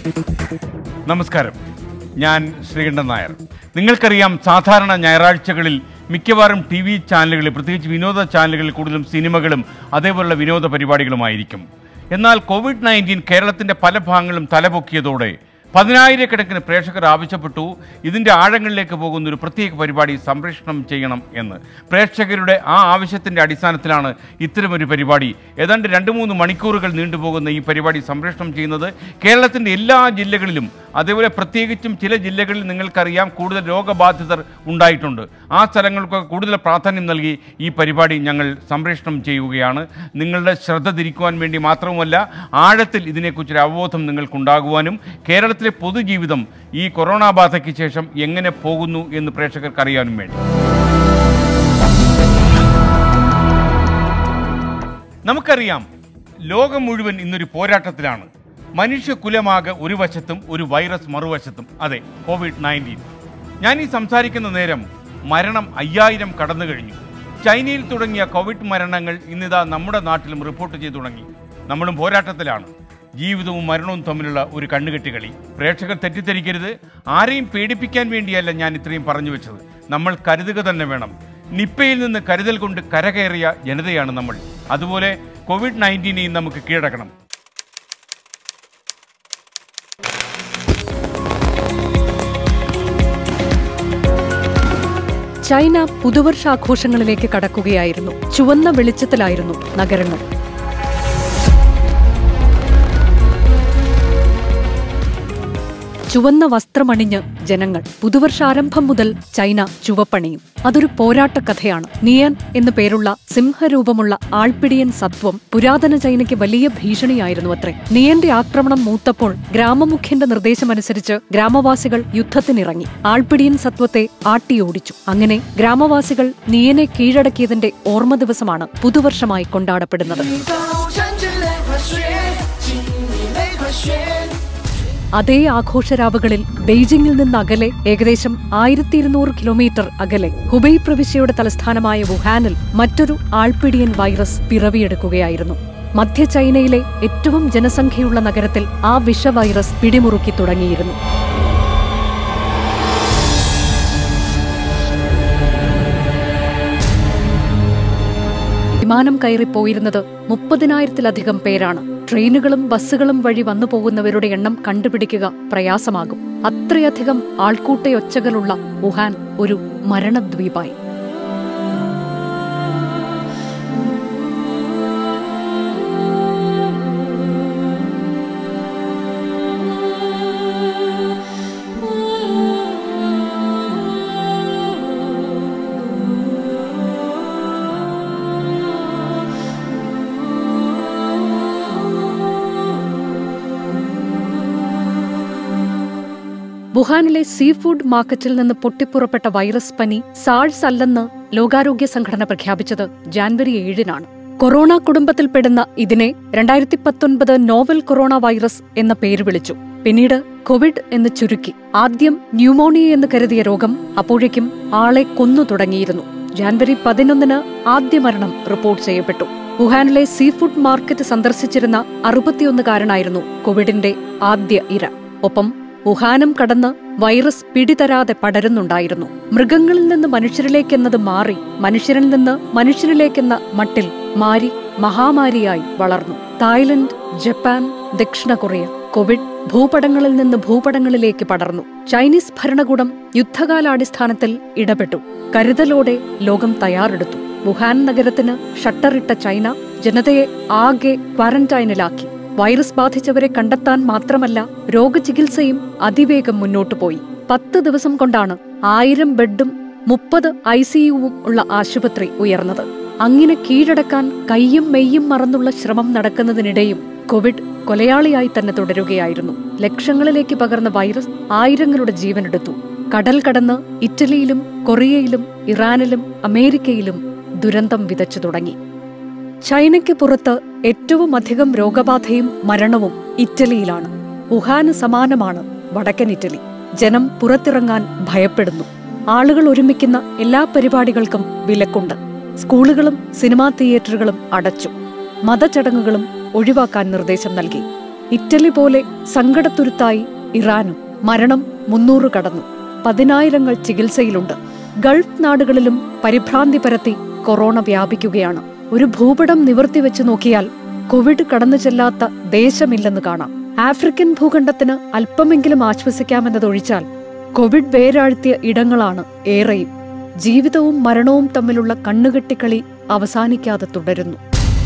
നമസ്കാരം ഞാൻ ശ്രീകണ്ഠൻ നായർ നിങ്ങൾക്കറിയാം സാധാരണ ഞായറാഴ്ചകളിൽ മിക്കവാറും ടി വി ചാനലുകളിൽ പ്രത്യേകിച്ച് വിനോദ ചാനലുകളിൽ കൂടുതലും സിനിമകളും അതേപോലുള്ള വിനോദ പരിപാടികളുമായിരിക്കും എന്നാൽ കോവിഡ് നയൻറ്റീൻ കേരളത്തിൻ്റെ പല ഭാഗങ്ങളും തലപൊക്കിയതോടെ പതിനായിരക്കണക്കിന് പ്രേക്ഷകർ ആവശ്യപ്പെട്ടു ഇതിൻ്റെ ആഴങ്ങളിലേക്ക് പോകുന്ന ഒരു പ്രത്യേക പരിപാടി സംപ്രേഷണം ചെയ്യണം എന്ന് പ്രേക്ഷകരുടെ ആ ആവശ്യത്തിൻ്റെ അടിസ്ഥാനത്തിലാണ് ഇത്തരമൊരു പരിപാടി ഏതാണ്ട് രണ്ട് മൂന്ന് മണിക്കൂറുകൾ നീണ്ടുപോകുന്ന ഈ പരിപാടി സംപ്രേഷണം ചെയ്യുന്നത് കേരളത്തിൻ്റെ എല്ലാ ജില്ലകളിലും അതേപോലെ പ്രത്യേകിച്ചും ചില ജില്ലകളിൽ നിങ്ങൾക്കറിയാം കൂടുതൽ രോഗബാധിതർ ഉണ്ടായിട്ടുണ്ട് ആ സ്ഥലങ്ങൾക്കൊക്കെ കൂടുതൽ പ്രാധാന്യം നൽകി ഈ പരിപാടി ഞങ്ങൾ സംപ്രേഷണം ചെയ്യുകയാണ് നിങ്ങളുടെ ശ്രദ്ധ തിരിക്കുവാൻ വേണ്ടി മാത്രവുമല്ല ആഴത്തിൽ ഇതിനെക്കുറിച്ചൊരു അവബോധം നിങ്ങൾക്കുണ്ടാകുവാനും കേരളത്തിലെ പൊതുജീവിതം ഈ കൊറോണ ബാധയ്ക്ക് ശേഷം എങ്ങനെ പോകുന്നു എന്ന് പ്രേക്ഷകർക്ക് അറിയാനും വേണ്ടി നമുക്കറിയാം ലോകം മുഴുവൻ ഇന്നൊരു പോരാട്ടത്തിലാണ് മനുഷ്യകുലമാകെ ഒരു വശത്തും ഒരു വൈറസ് മറുവശത്തും അതെ കോവിഡ് നയൻറ്റീൻ ഞാൻ ഈ സംസാരിക്കുന്ന നേരം മരണം അയ്യായിരം കടന്നു കഴിഞ്ഞു ചൈനയിൽ തുടങ്ങിയ കോവിഡ് മരണങ്ങൾ ഇന്നിതാ നമ്മുടെ നാട്ടിലും റിപ്പോർട്ട് ചെയ്തു തുടങ്ങി നമ്മളും പോരാട്ടത്തിലാണ് ജീവിതവും മരണവും തമ്മിലുള്ള ഒരു കണ്ണുകെട്ടികളി പ്രേക്ഷകർ തെറ്റിദ്ധരിക്കരുത് ആരെയും പേടിപ്പിക്കാൻ വേണ്ടിയല്ല ഞാൻ ഇത്രയും പറഞ്ഞു വെച്ചത് നമ്മൾ കരുതുക തന്നെ വേണം നിപ്പയിൽ നിന്ന് കരുതൽ കൊണ്ട് കരകയറിയ ജനതയാണ് നമ്മൾ അതുപോലെ കോവിഡ് നയൻറ്റീനെയും നമുക്ക് കീഴടക്കണം ചൈന പുതുവർഷാഘോഷങ്ങളിലേക്ക് കടക്കുകയായിരുന്നു ചുവന്ന വെളിച്ചത്തിലായിരുന്നു നഗരങ്ങൾ ചുവന്ന വസ്ത്രമണിഞ്ഞ് ജനങ്ങൾ പുതുവർഷാരംഭം മുതൽ ചൈന ചുവപ്പണിയും അതൊരു പോരാട്ട കഥയാണ് നിയൻ എന്നു പേരുള്ള സിംഹരൂപമുള്ള ആൾപ്പിടിയൻ സത്വം പുരാതന ചൈനയ്ക്ക് വലിയ ഭീഷണിയായിരുന്നു അത്രേ നിയന്റെ ആക്രമണം മൂത്തപ്പോൾ ഗ്രാമമുഖ്യന്റെ നിർദ്ദേശമനുസരിച്ച് ഗ്രാമവാസികൾ യുദ്ധത്തിനിറങ്ങി ആൾപ്പിടിയൻ സത്വത്തെ ആട്ടിയോടിച്ചു അങ്ങനെ ഗ്രാമവാസികൾ നിയനെ കീഴടക്കിയതിന്റെ ഓർമ്മ ദിവസമാണ് പുതുവർഷമായി കൊണ്ടാടപ്പെടുന്നത് 高山之泪和雪，经历泪和雪。 അതേ ആഘോഷരാവുകളിൽ ബെയ്ജിംഗിൽ നിന്ന് അകലെ ഏകദേശം ആയിരത്തി ഇരുന്നൂറ് കിലോമീറ്റർ അകലെ ഹുബൈ പ്രവിശ്യയുടെ തലസ്ഥാനമായ വുഹാനിൽ മറ്റൊരു ആൾപ്പിടിയൻ വൈറസ് പിറവിയെടുക്കുകയായിരുന്നു മധ്യ ചൈനയിലെ ഏറ്റവും ജനസംഖ്യയുള്ള നഗരത്തിൽ ആ വിഷവൈറസ് പിടിമുറുക്കി തുടങ്ങിയിരുന്നു വിമാനം കയറിപ്പോയിരുന്നത് മുപ്പതിനായിരത്തിലധികം പേരാണ് ട്രെയിനുകളും ബസ്സുകളും വഴി വന്നു പോകുന്നവരുടെ എണ്ണം കണ്ടുപിടിക്കുക പ്രയാസമാകും അത്രയധികം ആൾക്കൂട്ടയൊച്ചകളുള്ള വുഹാൻ ഒരു മരണദ്വീപായി വുഹാനിലെ സീ ഫുഡ് മാർക്കറ്റിൽ നിന്ന് പൊട്ടിപ്പുറപ്പെട്ട വൈറസ് പനി സാഴ്സ് അല്ലെന്ന് ലോകാരോഗ്യ സംഘടന പ്രഖ്യാപിച്ചത് ജാൻവരി ഏഴിനാണ് കൊറോണ കുടുംബത്തിൽപ്പെടുന്ന ഇതിനെ രണ്ടായിരത്തി പത്തൊൻപത് നോവൽ കൊറോണ വൈറസ് എന്ന പേര് വിളിച്ചു പിന്നീട് കോവിഡ് എന്ന് ചുരുക്കി ആദ്യം ന്യൂമോണിയ എന്ന് കരുതിയ രോഗം അപ്പോഴേക്കും ആളെ കൊന്നു തുടങ്ങിയിരുന്നു ജാൻവരി പതിനൊന്നിന് ആദ്യ മരണം റിപ്പോർട്ട് ചെയ്യപ്പെട്ടു വുഹാനിലെ സീ ഫുഡ് മാർക്കറ്റ് സന്ദർശിച്ചിരുന്ന അറുപത്തിയൊന്നുകാരനായിരുന്നു കോവിഡിന്റെ ആദ്യ ഇര ഒപ്പം വുഹാനും കടന്ന് വൈറസ് പിടിതരാതെ പടരുന്നുണ്ടായിരുന്നു മൃഗങ്ങളിൽ നിന്ന് മനുഷ്യരിലേക്കെന്നത് മാറി മനുഷ്യരിൽ നിന്ന് മനുഷ്യരിലേക്കെന്ന മട്ടിൽ മാരി മഹാമാരിയായി വളർന്നു തായ്ലൻഡ് ജപ്പാൻ ദക്ഷിണ കൊറിയ കോവിഡ് ഭൂപടങ്ങളിൽ നിന്ന് ഭൂപടങ്ങളിലേക്ക് പടർന്നു ചൈനീസ് ഭരണകൂടം യുദ്ധകാലാടിസ്ഥാനത്തിൽ ഇടപെട്ടു കരുതലോടെ ലോകം തയ്യാറെടുത്തു വുഹാൻ നഗരത്തിന് ഷട്ടറിട്ട ചൈന ജനതയെ ആകെ ക്വാറന്റൈനിലാക്കി വൈറസ് ബാധിച്ചവരെ കണ്ടെത്താൻ മാത്രമല്ല രോഗചികിത്സയും അതിവേഗം മുന്നോട്ടു പോയി പത്ത് ദിവസം കൊണ്ടാണ് ആയിരം ബെഡും മുപ്പത് ഐ സിയുവും ഉള്ള ആശുപത്രി ഉയർന്നത് അങ്ങനെ കീഴടക്കാൻ കയ്യും മെയ്യും മറന്നുള്ള ശ്രമം നടക്കുന്നതിനിടെയും കോവിഡ് കൊലയാളിയായി തന്നെ തുടരുകയായിരുന്നു ലക്ഷങ്ങളിലേക്ക് പകർന്ന വൈറസ് ആയിരങ്ങളുടെ ജീവനെടുത്തു കടൽ കടന്ന് ഇറ്റലിയിലും കൊറിയയിലും ഇറാനിലും അമേരിക്കയിലും ദുരന്തം വിതച്ചു തുടങ്ങി ചൈനയ്ക്ക് പുറത്ത് ഏറ്റവും അധികം രോഗബാധയും മരണവും ഇറ്റലിയിലാണ് വുഹാന് സമാനമാണ് വടക്കൻ ഇറ്റലി ജനം പുറത്തിറങ്ങാൻ ഭയപ്പെടുന്നു ആളുകൾ ഒരുമിക്കുന്ന എല്ലാ പരിപാടികൾക്കും വിലക്കുണ്ട് സ്കൂളുകളും സിനിമാ തിയേറ്ററുകളും അടച്ചു മതചടങ്ങുകളും ഒഴിവാക്കാൻ നിർദ്ദേശം നൽകി ഇറ്റലി പോലെ സങ്കടത്തുരുത്തായി ഇറാനും മരണം മുന്നൂറ് കടന്നു പതിനായിരങ്ങൾ ചികിത്സയിലുണ്ട് ഗൾഫ് നാടുകളിലും പരിഭ്രാന്തി പരത്തി കൊറോണ വ്യാപിക്കുകയാണ് ഒരു ഭൂപടം നിവർത്തിവെച്ച് നോക്കിയാൽ കോവിഡ് കടന്നു ചെല്ലാത്ത ദേശമില്ലെന്ന് കാണാം ആഫ്രിക്കൻ ഭൂഖണ്ഡത്തിന് അല്പമെങ്കിലും ആശ്വസിക്കാമെന്നതൊഴിച്ചാൽ കോവിഡ് വേരാഴ്ത്തിയ ഇടങ്ങളാണ് ഏറെയും ജീവിതവും മരണവും തമ്മിലുള്ള കണ്ണുകെട്ടിക്കളി അവസാനിക്കാതെ തുടരുന്നു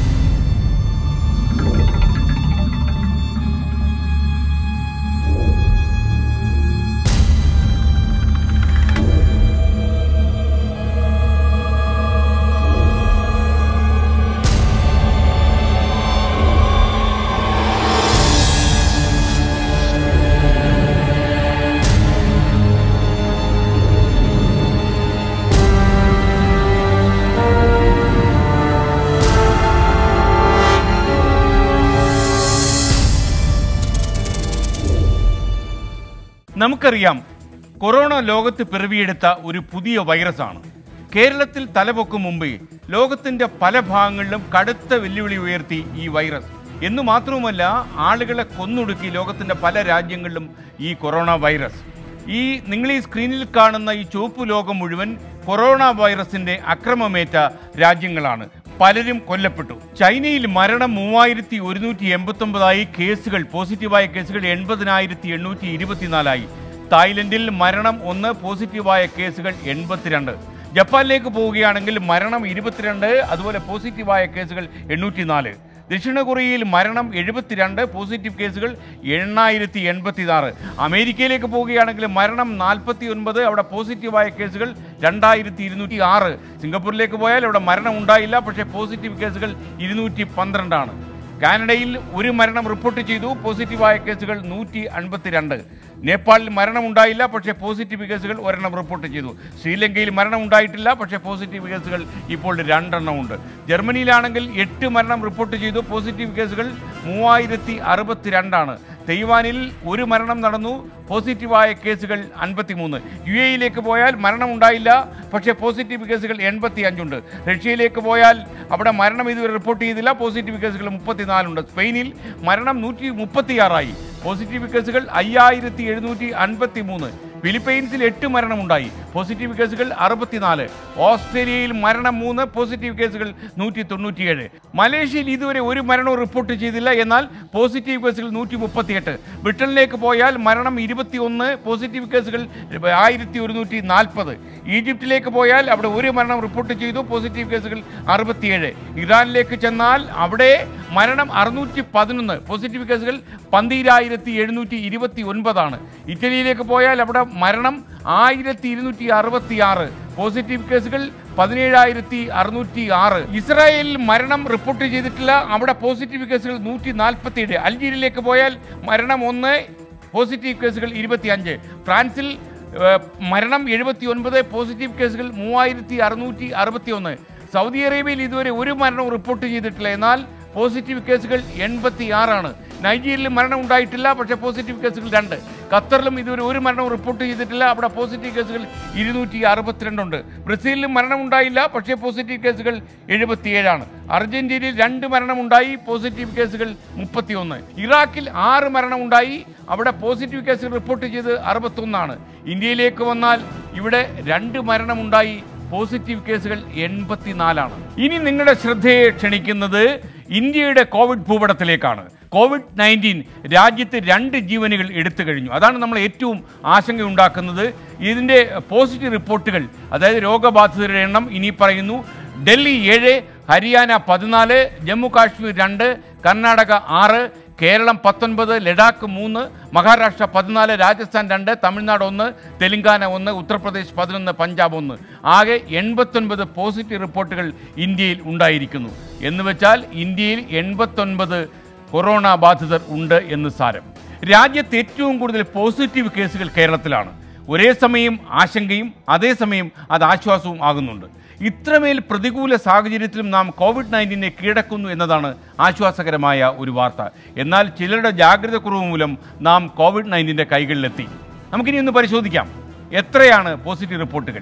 നമുക്കറിയാം കൊറോണ ലോകത്ത് പിറവിയെടുത്ത ഒരു പുതിയ വൈറസാണ് കേരളത്തിൽ തലപൊക്കും മുമ്പേ ലോകത്തിന്റെ പല ഭാഗങ്ങളിലും കടുത്ത വെല്ലുവിളി ഉയർത്തി ഈ വൈറസ് എന്നു മാത്രവുമല്ല ആളുകളെ കൊന്നൊടുക്കി ലോകത്തിന്റെ പല രാജ്യങ്ങളിലും ഈ കൊറോണ വൈറസ് ഈ നിങ്ങൾ ഈ സ്ക്രീനിൽ കാണുന്ന ഈ ചുവപ്പ് ലോകം മുഴുവൻ കൊറോണ വൈറസിന്റെ അക്രമമേറ്റ രാജ്യങ്ങളാണ് പലരും കൊല്ലപ്പെട്ടു ചൈനയിൽ മരണം മൂവായിരത്തി ഒരുന്നൂറ്റി എൺപത്തി ഒമ്പതായി കേസുകൾ പോസിറ്റീവായ കേസുകൾ എൺപതിനായിരത്തി എണ്ണൂറ്റി ഇരുപത്തിനാലായി തായ്ലൻഡിൽ മരണം ഒന്ന് പോസിറ്റീവായ കേസുകൾ എൺപത്തിരണ്ട് ജപ്പാനിലേക്ക് പോവുകയാണെങ്കിൽ മരണം ഇരുപത്തിരണ്ട് അതുപോലെ പോസിറ്റീവായ കേസുകൾ എണ്ണൂറ്റി നാല് ദക്ഷിണ കൊറിയയിൽ മരണം എഴുപത്തിരണ്ട് പോസിറ്റീവ് കേസുകൾ എണ്ണായിരത്തി എൺപത്തി ആറ് അമേരിക്കയിലേക്ക് പോവുകയാണെങ്കിൽ മരണം നാൽപ്പത്തി ഒൻപത് അവിടെ പോസിറ്റീവായ കേസുകൾ രണ്ടായിരത്തി ഇരുന്നൂറ്റി ആറ് സിംഗപ്പൂരിലേക്ക് പോയാൽ അവിടെ മരണം ഉണ്ടായില്ല പക്ഷേ പോസിറ്റീവ് കേസുകൾ ഇരുന്നൂറ്റി പന്ത്രണ്ടാണ് കാനഡയിൽ ഒരു മരണം റിപ്പോർട്ട് ചെയ്തു പോസിറ്റീവായ കേസുകൾ നൂറ്റി അൻപത്തിരണ്ട് നേപ്പാളിൽ മരണം ഉണ്ടായില്ല പക്ഷേ പോസിറ്റീവ് കേസുകൾ ഒരെണ്ണം റിപ്പോർട്ട് ചെയ്തു ശ്രീലങ്കയിൽ മരണം ഉണ്ടായിട്ടില്ല പക്ഷേ പോസിറ്റീവ് കേസുകൾ ഇപ്പോൾ രണ്ടെണ്ണം ഉണ്ട് ജർമ്മനിയിലാണെങ്കിൽ എട്ട് മരണം റിപ്പോർട്ട് ചെയ്തു പോസിറ്റീവ് കേസുകൾ മൂവായിരത്തി അറുപത്തിരണ്ടാണ് തെയ്വാനിൽ ഒരു മരണം നടന്നു പോസിറ്റീവായ കേസുകൾ അൻപത്തിമൂന്ന് യു എയിലേക്ക് പോയാൽ മരണം ഉണ്ടായില്ല പക്ഷേ പോസിറ്റീവ് കേസുകൾ എൺപത്തി അഞ്ചുണ്ട് റഷ്യയിലേക്ക് പോയാൽ അവിടെ മരണം ഇതുവരെ റിപ്പോർട്ട് ചെയ്തില്ല പോസിറ്റീവ് കേസുകൾ മുപ്പത്തിനാലുണ്ട് സ്പെയിനിൽ മരണം നൂറ്റി മുപ്പത്തിയാറായി പോസിറ്റീവ് കേസുകൾ അയ്യായിരത്തി എഴുന്നൂറ്റി അൻപത്തി മൂന്ന് ഫിലിപ്പൈൻസിൽ എട്ട് മരണമുണ്ടായി പോസിറ്റീവ് കേസുകൾ അറുപത്തിനാല് ഓസ്ട്രേലിയയിൽ മരണം മൂന്ന് പോസിറ്റീവ് കേസുകൾ നൂറ്റി തൊണ്ണൂറ്റിയേഴ് മലേഷ്യയിൽ ഇതുവരെ ഒരു മരണവും റിപ്പോർട്ട് ചെയ്തില്ല എന്നാൽ പോസിറ്റീവ് കേസുകൾ നൂറ്റി മുപ്പത്തിയെട്ട് ബ്രിട്ടനിലേക്ക് പോയാൽ മരണം ഇരുപത്തിയൊന്ന് പോസിറ്റീവ് കേസുകൾ ആയിരത്തി ഒരുന്നൂറ്റി നാൽപ്പത് ഈജിപ്തിലേക്ക് പോയാൽ അവിടെ ഒരു മരണം റിപ്പോർട്ട് ചെയ്തു പോസിറ്റീവ് കേസുകൾ അറുപത്തിയേഴ് ഇറാനിലേക്ക് ചെന്നാൽ അവിടെ മരണം അറുന്നൂറ്റി പതിനൊന്ന് പോസിറ്റീവ് കേസുകൾ പന്തീരായിരത്തി എഴുന്നൂറ്റി ഇരുപത്തി ഒൻപതാണ് ഇറ്റലിയിലേക്ക് പോയാൽ അവിടെ മരണം ആയിരത്തി ഇരുന്നൂറ്റി അറുപത്തി ആറ് പോസിറ്റീവ് കേസുകൾ പതിനേഴായിരത്തി അറുന്നൂറ്റി ആറ് ഇസ്രായേലിൽ മരണം റിപ്പോർട്ട് ചെയ്തിട്ടില്ല അവിടെ പോസിറ്റീവ് കേസുകൾ നൂറ്റി നാൽപ്പത്തി ഏഴ് അൽജീരിയയിലേക്ക് പോയാൽ മരണം ഒന്ന് പോസിറ്റീവ് കേസുകൾ ഇരുപത്തി അഞ്ച് ഫ്രാൻസിൽ ഏഹ്, മരണം എഴുപത്തി ഒൻപത് പോസിറ്റീവ് കേസുകൾ മൂവായിരത്തി അറുന്നൂറ്റി അറുപത്തി ഒന്ന് സൗദി അറേബ്യയിൽ ഇതുവരെ ഒരു മരണവും റിപ്പോർട്ട് ചെയ്തിട്ടില്ല എന്നാൽ പോസിറ്റീവ് കേസുകൾ എൺപത്തി ആറാണ് നൈജീരിയയിൽ മരണം ഉണ്ടായിട്ടില്ല പക്ഷേ പോസിറ്റീവ് കേസുകൾ രണ്ട് ഖത്തറിലും ഇതുവരെ ഒരു മരണവും റിപ്പോർട്ട് ചെയ്തിട്ടില്ല അവിടെ പോസിറ്റീവ് കേസുകൾ ഇരുന്നൂറ്റി അറുപത്തിരണ്ടുണ്ട് ബ്രസീലിലും മരണം ഉണ്ടായില്ല പക്ഷേ പോസിറ്റീവ് കേസുകൾ എഴുപത്തിയേഴാണ് അർജന്റീനയിൽ രണ്ട് മരണമുണ്ടായി പോസിറ്റീവ് കേസുകൾ മുപ്പത്തിയൊന്ന് ഇറാഖിൽ ആറ് മരണമുണ്ടായി അവിടെ പോസിറ്റീവ് കേസുകൾ റിപ്പോർട്ട് ചെയ്ത് അറുപത്തൊന്നാണ് ഇന്ത്യയിലേക്ക് വന്നാൽ ഇവിടെ രണ്ട് മരണമുണ്ടായി പോസിറ്റീവ് കേസുകൾ എൺപത്തിനാലാണ് ഇനി നിങ്ങളുടെ ശ്രദ്ധയെ ക്ഷണിക്കുന്നത് ഇന്ത്യയുടെ കോവിഡ് ഭൂപടത്തിലേക്കാണ് കോവിഡ് നയൻറ്റീൻ രാജ്യത്ത് രണ്ട് ജീവനുകൾ എടുത്തു കഴിഞ്ഞു അതാണ് നമ്മൾ ഏറ്റവും ആശങ്കയുണ്ടാക്കുന്നത് ഇതിൻ്റെ പോസിറ്റീവ് റിപ്പോർട്ടുകൾ അതായത് രോഗബാധിതരുടെ എണ്ണം ഇനി പറയുന്നു ഡൽഹി ഏഴ് ഹരിയാന പതിനാല് ജമ്മു കാശ്മീർ രണ്ട് കർണാടക ആറ് കേരളം പത്തൊൻപത് ലഡാക്ക് മൂന്ന് മഹാരാഷ്ട്ര പതിനാല് രാജസ്ഥാൻ രണ്ട് തമിഴ്നാട് ഒന്ന് തെലങ്കാന ഒന്ന് ഉത്തർപ്രദേശ് പതിനൊന്ന് പഞ്ചാബ് ഒന്ന് ആകെ എൺപത്തൊൻപത് പോസിറ്റീവ് റിപ്പോർട്ടുകൾ ഇന്ത്യയിൽ ഉണ്ടായിരിക്കുന്നു എന്ന് വെച്ചാൽ ഇന്ത്യയിൽ എൺപത്തൊൻപത് കൊറോണ ബാധിതർ ഉണ്ട് എന്ന് സാരം രാജ്യത്ത് ഏറ്റവും കൂടുതൽ പോസിറ്റീവ് കേസുകൾ കേരളത്തിലാണ് ഒരേ സമയം ആശങ്കയും അതേസമയം അത് ആശ്വാസവും ആകുന്നുണ്ട് ഇത്രമേൽ പ്രതികൂല സാഹചര്യത്തിലും നാം കോവിഡ് നയൻറ്റീനെ കീഴടക്കുന്നു എന്നതാണ് ആശ്വാസകരമായ ഒരു വാർത്ത എന്നാൽ ചിലരുടെ ജാഗ്രത കുറവ് മൂലം നാം കോവിഡ് നയൻറ്റീൻ്റെ കൈകളിലെത്തി നമുക്കിനി ഒന്ന് പരിശോധിക്കാം എത്രയാണ് പോസിറ്റീവ് റിപ്പോർട്ടുകൾ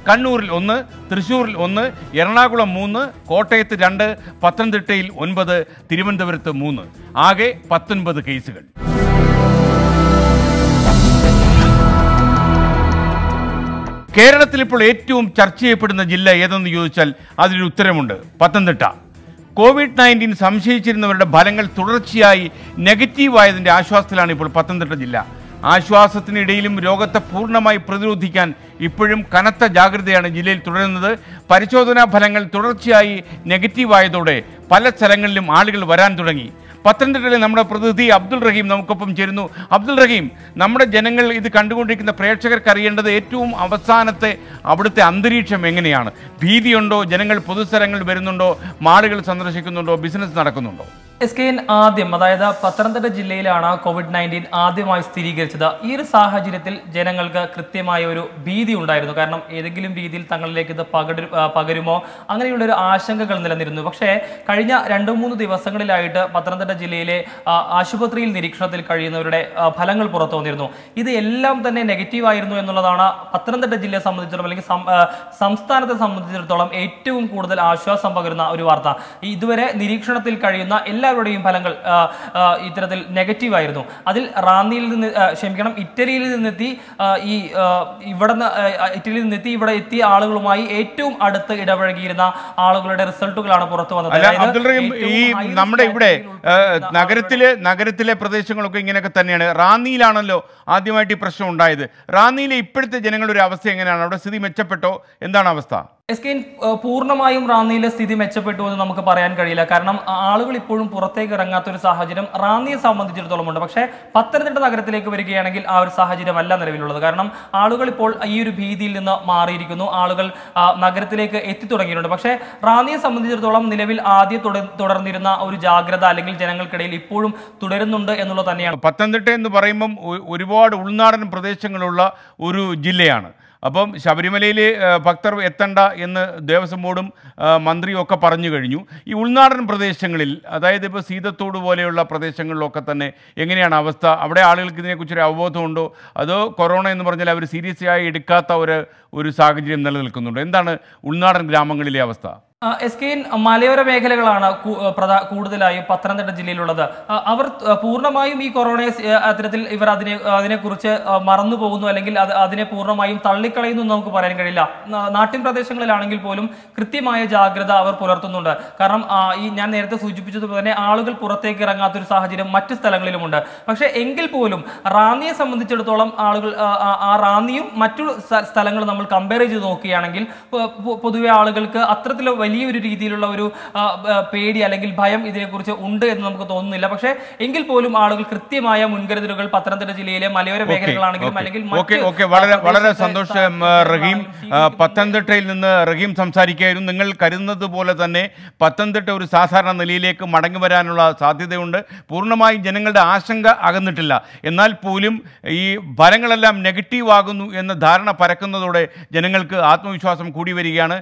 കണ്ണൂരിൽ ഒന്ന് തൃശൂരിൽ ഒന്ന് എറണാകുളം മൂന്ന് കോട്ടയത്ത് രണ്ട് പത്തനംതിട്ടയിൽ ഒൻപത് തിരുവനന്തപുരത്ത് മൂന്ന് ആകെ പത്തൊൻപത് കേസുകൾ കേരളത്തിൽ ഇപ്പോൾ ഏറ്റവും ചർച്ച ചെയ്യപ്പെടുന്ന ജില്ല ഏതെന്ന് ചോദിച്ചാൽ അതിനൊരു ഉത്തരമുണ്ട് പത്തനംതിട്ട കോവിഡ് നയൻറ്റീൻ സംശയിച്ചിരുന്നവരുടെ ഫലങ്ങൾ തുടർച്ചയായി നെഗറ്റീവായതിൻ്റെ ആശ്വാസത്തിലാണ് ഇപ്പോൾ പത്തനംതിട്ട ജില്ല ആശ്വാസത്തിനിടയിലും രോഗത്തെ പൂർണ്ണമായി പ്രതിരോധിക്കാൻ ഇപ്പോഴും കനത്ത ജാഗ്രതയാണ് ജില്ലയിൽ തുടരുന്നത് പരിശോധനാ ഫലങ്ങൾ തുടർച്ചയായി നെഗറ്റീവായതോടെ പല സ്ഥലങ്ങളിലും ആളുകൾ വരാൻ തുടങ്ങി പത്തനംതിട്ടയിലെ നമ്മുടെ പ്രതിനിധി അബ്ദുൾ റഹീം നമുക്കൊപ്പം ചേരുന്നു അബ്ദുൾ റഹീം നമ്മുടെ ജനങ്ങൾ ഇത് കണ്ടുകൊണ്ടിരിക്കുന്ന പ്രേക്ഷകർക്ക് അറിയേണ്ടത് ഏറ്റവും അവസാനത്തെ അവിടുത്തെ അന്തരീക്ഷം എങ്ങനെയാണ് ഭീതിയുണ്ടോ ജനങ്ങൾ പൊതുസ്ഥലങ്ങളിൽ വരുന്നുണ്ടോ മാളുകൾ സന്ദർശിക്കുന്നുണ്ടോ ബിസിനസ് നടക്കുന്നുണ്ടോ എസ് കെ എൻ ആദ്യം അതായത് പത്തനംതിട്ട ജില്ലയിലാണ് കോവിഡ് നയൻറ്റീൻ ആദ്യമായി സ്ഥിരീകരിച്ചത് ഈ ഒരു സാഹചര്യത്തിൽ ജനങ്ങൾക്ക് കൃത്യമായ ഒരു ഭീതി ഉണ്ടായിരുന്നു കാരണം ഏതെങ്കിലും രീതിയിൽ തങ്ങളിലേക്ക് ഇത് പകരു ആ, പകരുമോ അങ്ങനെയുള്ള ഒരു ആശങ്കകൾ നിലനിരുന്നു പക്ഷേ കഴിഞ്ഞ രണ്ട് മൂന്ന് ദിവസങ്ങളിലായിട്ട് പത്തനംതിട്ട ജില്ലയിലെ ആ, ആശുപത്രിയിൽ നിരീക്ഷണത്തിൽ കഴിയുന്നവരുടെ ആ, ഫലങ്ങൾ പുറത്തു വന്നിരുന്നു ഇത് എല്ലാം തന്നെ നെഗറ്റീവ് ആയിരുന്നു എന്നുള്ളതാണ് പത്തനംതിട്ട ജില്ലയെ സംബന്ധിച്ചിടത്തോളം അല്ലെങ്കിൽ സം- ആ, സംസ്ഥാനത്തെ സംബന്ധിച്ചിടത്തോളം ഏറ്റവും കൂടുതൽ ആശ്വാസം പകരുന്ന ഒരു വാർത്ത ഈ ഇതുവരെ നിരീക്ഷണത്തിൽ കഴിയുന്ന എല്ലാവരുടെയും ഫലങ്ങൾ ആ, ആ, ഇത്തരത്തിൽ നെഗറ്റീവ് ആയിരുന്നു അതിൽ റാന്നിയിൽ നിന്ന് ആ, ക്ഷമിക്കണം ഇറ്റലിയിൽ നിന്നെത്തി ആ, ഈ ആ, ഇവിടെ നിന്ന് ഇറ്റലിയിൽ നിന്നെത്തി ഇവിടെ എത്തിയ ആളുകളുമായി ഏറ്റവും അടുത്ത് ഇടപഴകിയിരുന്ന ആളുകളുടെ റിസൾട്ടുകളാണ് പുറത്തു വന്നത് അല്ല അതായത് അബ്ദുൾ റഹീം ഏറ്റവും ഈ high risk നമ്മുടെ ഇവിടെ category യിൽ ഏഹ്, ഉൾപ്പെടുന്ന നഗരത്തിലെ നഗരത്തിലെ പ്രദേശങ്ങളൊക്കെ ഇങ്ങനെയൊക്കെ തന്നെയാണ് റാന്നിയിലാണല്ലോ ആദ്യമായിട്ട് ഈ പ്രശ്നം ഉണ്ടായത് റാന്നിയിലെ ഇപ്പോഴത്തെ ജനങ്ങളുടെ ഒരു അവസ്ഥ എങ്ങനെയാണ് അവിടെ സ്ഥിതി മെച്ചപ്പെട്ടോ എന്താണ് അവസ്ഥ എസ് കെ പൂർണ്ണമായും റാന്നിയിലെ സ്ഥിതി മെച്ചപ്പെട്ടു എന്ന് നമുക്ക് പറയാൻ കഴിയില്ല കാരണം ആളുകൾ ഇപ്പോഴും പുറത്തേക്ക് ഇറങ്ങാത്ത ഒരു സാഹചര്യം റാന്നിയെ സംബന്ധിച്ചിടത്തോളം ഉണ്ട് പക്ഷേ പത്തനംതിട്ട നഗരത്തിലേക്ക് വരികയാണെങ്കിൽ ആ ഒരു സാഹചര്യമല്ല നിലവിലുള്ളത് കാരണം ആളുകൾ ഇപ്പോൾ ഈ ഒരു ഭീതിയിൽ നിന്ന് മാറിയിരിക്കുന്നു ആളുകൾ ആ, നഗരത്തിലേക്ക് എത്തിത്തുടങ്ങിയിട്ടുണ്ട് പക്ഷേ റാന്നിയെ സംബന്ധിച്ചിടത്തോളം നിലവിൽ ആദ്യം തുട- തുടർന്നിരുന്ന ഒരു ജാഗ്രത അല്ലെങ്കിൽ ജനങ്ങൾക്കിടയിൽ ഇപ്പോഴും തുടരുന്നുണ്ട് എന്നുള്ളത് തന്നെയാണ് പത്തനംതിട്ട എന്ന് പറയുമ്പം ഒ- ഒരുപാട് ഉൾനാടൻ പ്രദേശങ്ങളുള്ള ഒരു ജില്ലയാണ് അപ്പം ശബരിമലയിൽ ഭക്തർ എത്തണ്ട എന്ന് ദേവസ്വം ബോർഡും ആ, മന്ത്രിയും ഒക്കെ പറഞ്ഞു കഴിഞ്ഞു ഈ ഉൾനാടൻ പ്രദേശങ്ങളിൽ അതായത് ഇപ്പോൾ സീതത്തോട് പോലെയുള്ള പ്രദേശങ്ങളിലൊക്കെ തന്നെ എങ്ങനെയാണ് അവസ്ഥ അവിടെ ആളുകൾക്ക് ഇതിനെക്കുറിച്ചൊരു അവബോധമുണ്ടോ അതോ കൊറോണ എന്ന് പറഞ്ഞാൽ അവർ സീരിയസ് ആയി എടുക്കാത്ത ഒരു ഒരു സാഹചര്യം നിലനിൽക്കുന്നുണ്ടോ എന്താണ് ഉൾനാടൻ ഗ്രാമങ്ങളിലെ അവസ്ഥ ആ, എസ് കെ എൻ മലയോര മേഖലകളാണ് കൂ- ആ, പ്രധാ- കൂടുതലായും പത്തനംതിട്ട ജില്ലയിലുള്ളത് ആ, അവർ ആ, പൂർണ്ണമായും ഈ കൊറോണയെ സ്- ആ, അത്തരത്തിൽ ഇവർ അതിനെ അതിനെക്കുറിച്ച് ആ, മറന്നു പോകുന്നു അല്ലെങ്കിൽ അത് അതിനെ പൂർണ്ണമായും തള്ളിക്കളയുന്നു എന്ന് നമുക്ക് പറയാൻ കഴിയില്ല നാ- നാട്ടിൻ പ്രദേശങ്ങളിലാണെങ്കിൽ പോലും കൃത്യമായ ജാഗ്രത അവർ പുലർത്തുന്നുണ്ട് കാരണം ആ, ഈ ഞാൻ നേരത്തെ സൂചിപ്പിച്ചതുപോലെ തന്നെ ആളുകൾ പുറത്തേക്ക് ഇറങ്ങാത്തൊരു സാഹചര്യം മറ്റ് സ്ഥലങ്ങളിലുമുണ്ട് പക്ഷേ എങ്കിൽ പോലും റാന്നിയെ സംബന്ധിച്ചിടത്തോളം ആളുകൾ ആ, ആ, ആ റാന്നിയും മറ്റു സ്ഥ- സ്ഥലങ്ങളും നമ്മൾ കമ്പയർ ചെയ്ത് നോക്കുകയാണെങ്കിൽ പൊ- പൊ- പൊതുവെ ആളുകൾക്ക് അത്തരത്തിൽ വലിയൊരു രീതിയിലുള്ള ഒരു ആ, ആ, പേടി അല്ലെങ്കിൽ ഭയം ഇതിനെക്കുറിച്ച് ഉണ്ട് എന്ന് നമുക്ക് തോന്നുന്നില്ല പക്ഷേ എങ്കിൽ പോലും ആളുകൾ കൃത്യമായ മുൻകരുതലുകൾ പത്തനംതിട്ട ജില്ലയിലെ മലയോര മേഖലകളാണെങ്കിലും അല്ലെങ്കിൽ ഓക്കെ മറ്റ് ഓക്കെ വളരെ ആ, വളരെ പ്രദേശത്തെ സന്തോഷം സ്ഥലങ്ങളിലും ആ, റഹീം ആ, സ്വീകരിക്കുന്നുണ്ട്. പത്തനംതിട്ടയിൽ നിന്ന് റഹീം സംസാരിക്കുകയായിരുന്നു നിങ്ങൾ കരുതുന്നത് പോലെ തന്നെ പത്തനംതിട്ട ഒരു സാധാരണ നിലയിലേക്ക് മടങ്ങി വരാനുള്ള സാധ്യതയുണ്ട് പൂർണ്ണമായും ജനങ്ങളുടെ ആശങ്ക അകന്നിട്ടില്ല എന്നാൽ പോലും ഈ ഫലങ്ങളെല്ലാം നെഗറ്റീവ് ആകുന്നു എന്ന ധാരണ പരക്കുന്നതോടെ ജനങ്ങൾക്ക് ആത്മവിശ്വാസം കൂടി വരികയാണ്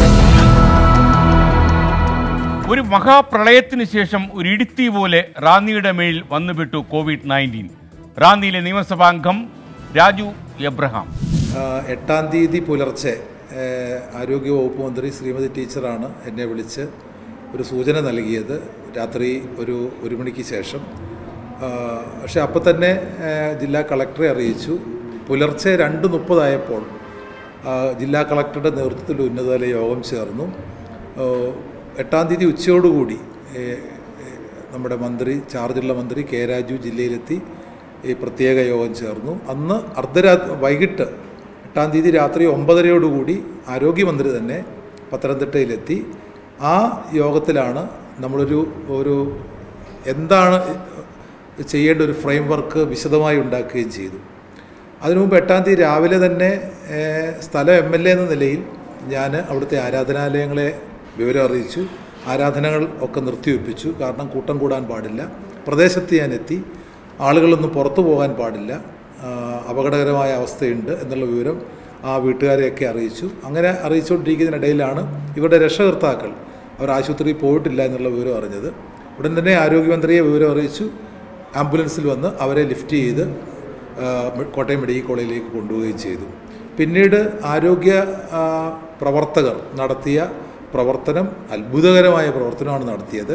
ഒരു മഹാപ്രളയത്തിന് ശേഷം ഒരു ഇടുത്തി പോലെ റാന്നിയുടെ മേൽ വന്നുവിട്ടു കോവിഡ് നയൻറ്റീൻ റാന്നിയിലെ നിയമസഭാംഗം രാജു എബ്രഹാം ആ, എട്ടാം തീയതി പുലർച്ചെ ഏ, ആരോഗ്യവകുപ്പ് മന്ത്രി ശ്രീമതി ടീച്ചറാണ് എന്നെ വിളിച്ച് ഒരു സൂചന നൽകിയത് രാത്രി ഒരു ഒരു മണിക്ക് ശേഷം ആ, പക്ഷെ അപ്പം തന്നെ ഏ, ജില്ലാ കളക്ടറെ അറിയിച്ചു പുലർച്ചെ രണ്ട് മുപ്പതായപ്പോൾ ആ, ജില്ലാ കളക്ടറുടെ നേതൃത്വത്തിൽ ഉന്നതതല യോഗം ചേർന്നു ആ, എട്ടാം തീയതി ഉച്ചയോടുകൂടി ഏ, ഏ, നമ്മുടെ മന്ത്രി ചാർജുള്ള മന്ത്രി കെ രാജു ജില്ലയിലെത്തി ഈ പ്രത്യേക യോഗം ചേർന്നു അന്ന് അർദ്ധരാത്രി വൈകിട്ട് എട്ടാം തീയതി രാത്രി ഒമ്പതരയോടുകൂടി ആരോഗ്യമന്ത്രി തന്നെ പത്തനംതിട്ടയിലെത്തി ആ യോഗത്തിലാണ് നമ്മളൊരു ഒരു എന്താണ് ചെയ്യേണ്ട ഒരു ഫ്രെയിം വർക്ക് വിശദമായി ഉണ്ടാക്കുകയും ചെയ്തു അതിനു മുമ്പ് എട്ടാം തീയതി രാവിലെ തന്നെ ഏഹ്, സ്ഥലം എം എൽ എ എന്ന നിലയിൽ ഞാൻ അവിടുത്തെ ആരാധനാലയങ്ങളെ വിവരം അറിയിച്ചു ആരാധനകൾ ഒക്കെ നിർത്തിവെപ്പിച്ചു കാരണം കൂട്ടം കൂടാൻ പാടില്ല പ്രദേശത്ത് ഞാൻ എത്തി ആളുകളൊന്നും പുറത്തു പോകാൻ പാടില്ല ആ, അപകടകരമായ അവസ്ഥയുണ്ട് എന്നുള്ള വിവരം ആ വീട്ടുകാരെയൊക്കെ അറിയിച്ചു അങ്ങനെ അറിയിച്ചുകൊണ്ടിരിക്കുന്നതിനിടയിലാണ് ഇവരുടെ രക്ഷകർത്താക്കൾ അവർ ആശുപത്രിയിൽ പോയിട്ടില്ല എന്നുള്ള വിവരം അറിഞ്ഞത് ഉടൻ തന്നെ ആരോഗ്യമന്ത്രിയെ വിവരം അറിയിച്ചു ആംബുലൻസിൽ വന്ന് അവരെ ലിഫ്റ്റ് ചെയ്ത് ആ, കോട്ടയം മെഡിക്കൽ കോളേജിലേക്ക് കൊണ്ടുപോവുകയും ചെയ്തു പിന്നീട് ആരോഗ്യ ആ, പ്രവർത്തകർ നടത്തിയ പ്രവർത്തനം അത്ഭുതകരമായ പ്രവർത്തനമാണ് നടത്തിയത്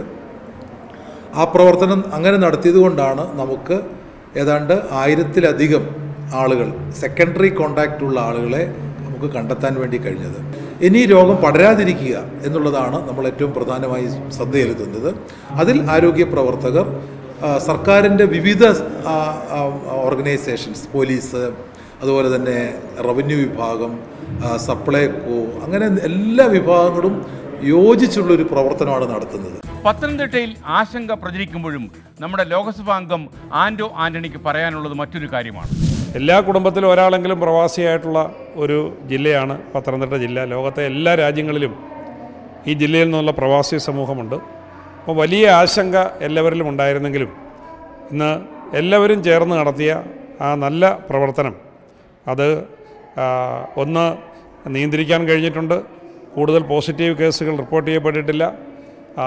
ആ പ്രവർത്തനം അങ്ങനെ നടത്തിയത് കൊണ്ടാണ് നമുക്ക് ഏതാണ്ട് ആയിരത്തിലധികം ആളുകൾ സെക്കൻഡറി കോണ്ടാക്റ്റ് ഉള്ള ആളുകളെ നമുക്ക് കണ്ടെത്താൻ വേണ്ടി കഴിഞ്ഞത് ഇനി ഈ രോഗം പടരാതിരിക്കുക എന്നുള്ളതാണ് നമ്മൾ ഏറ്റവും പ്രധാനമായി ശ്രദ്ധ ചെലുത്തുന്നത് അതിൽ ആരോഗ്യ പ്രവർത്തകർ ആ, സർക്കാരിൻ്റെ വിവിധ ആ, ആ, ഓർഗനൈസേഷൻസ് പോലീസ് അതുപോലെ തന്നെ റവന്യൂ വിഭാഗം ആ, സപ്ലൈകോ അങ്ങനെ എല്ലാ വിഭാഗങ്ങളും യോജിച്ചുള്ളൊരു പ്രവർത്തനമാണ് നടത്തുന്നത് പത്തനംതിട്ടയിൽ ആശങ്ക പ്രചരിക്കുമ്പോഴും നമ്മുടെ ലോക്സഭാ അംഗം ആന്റോ ആന്റണിക്ക് പറയാനുള്ളത് മറ്റൊരു കാര്യമാണ് എല്ലാ കുടുംബത്തിലും ഒരാളെങ്കിലും പ്രവാസിയായിട്ടുള്ള ഒരു ജില്ലയാണ് പത്തനംതിട്ട ജില്ല ലോകത്തെ എല്ലാ രാജ്യങ്ങളിലും ഈ ജില്ലയിൽ നിന്നുള്ള പ്രവാസി സമൂഹമുണ്ട് അപ്പോൾ വലിയ ആശങ്ക എല്ലാവരിലും ഉണ്ടായിരുന്നെങ്കിലും ഇന്ന് എല്ലാവരും ചേർന്ന് നടത്തിയ ആ നല്ല പ്രവർത്തനം അത് ആ, ഒന്ന് നിയന്ത്രിക്കാൻ കഴിഞ്ഞിട്ടുണ്ട് കൂടുതൽ പോസിറ്റീവ് കേസുകൾ റിപ്പോർട്ട് ചെയ്യപ്പെട്ടിട്ടില്ല ആ,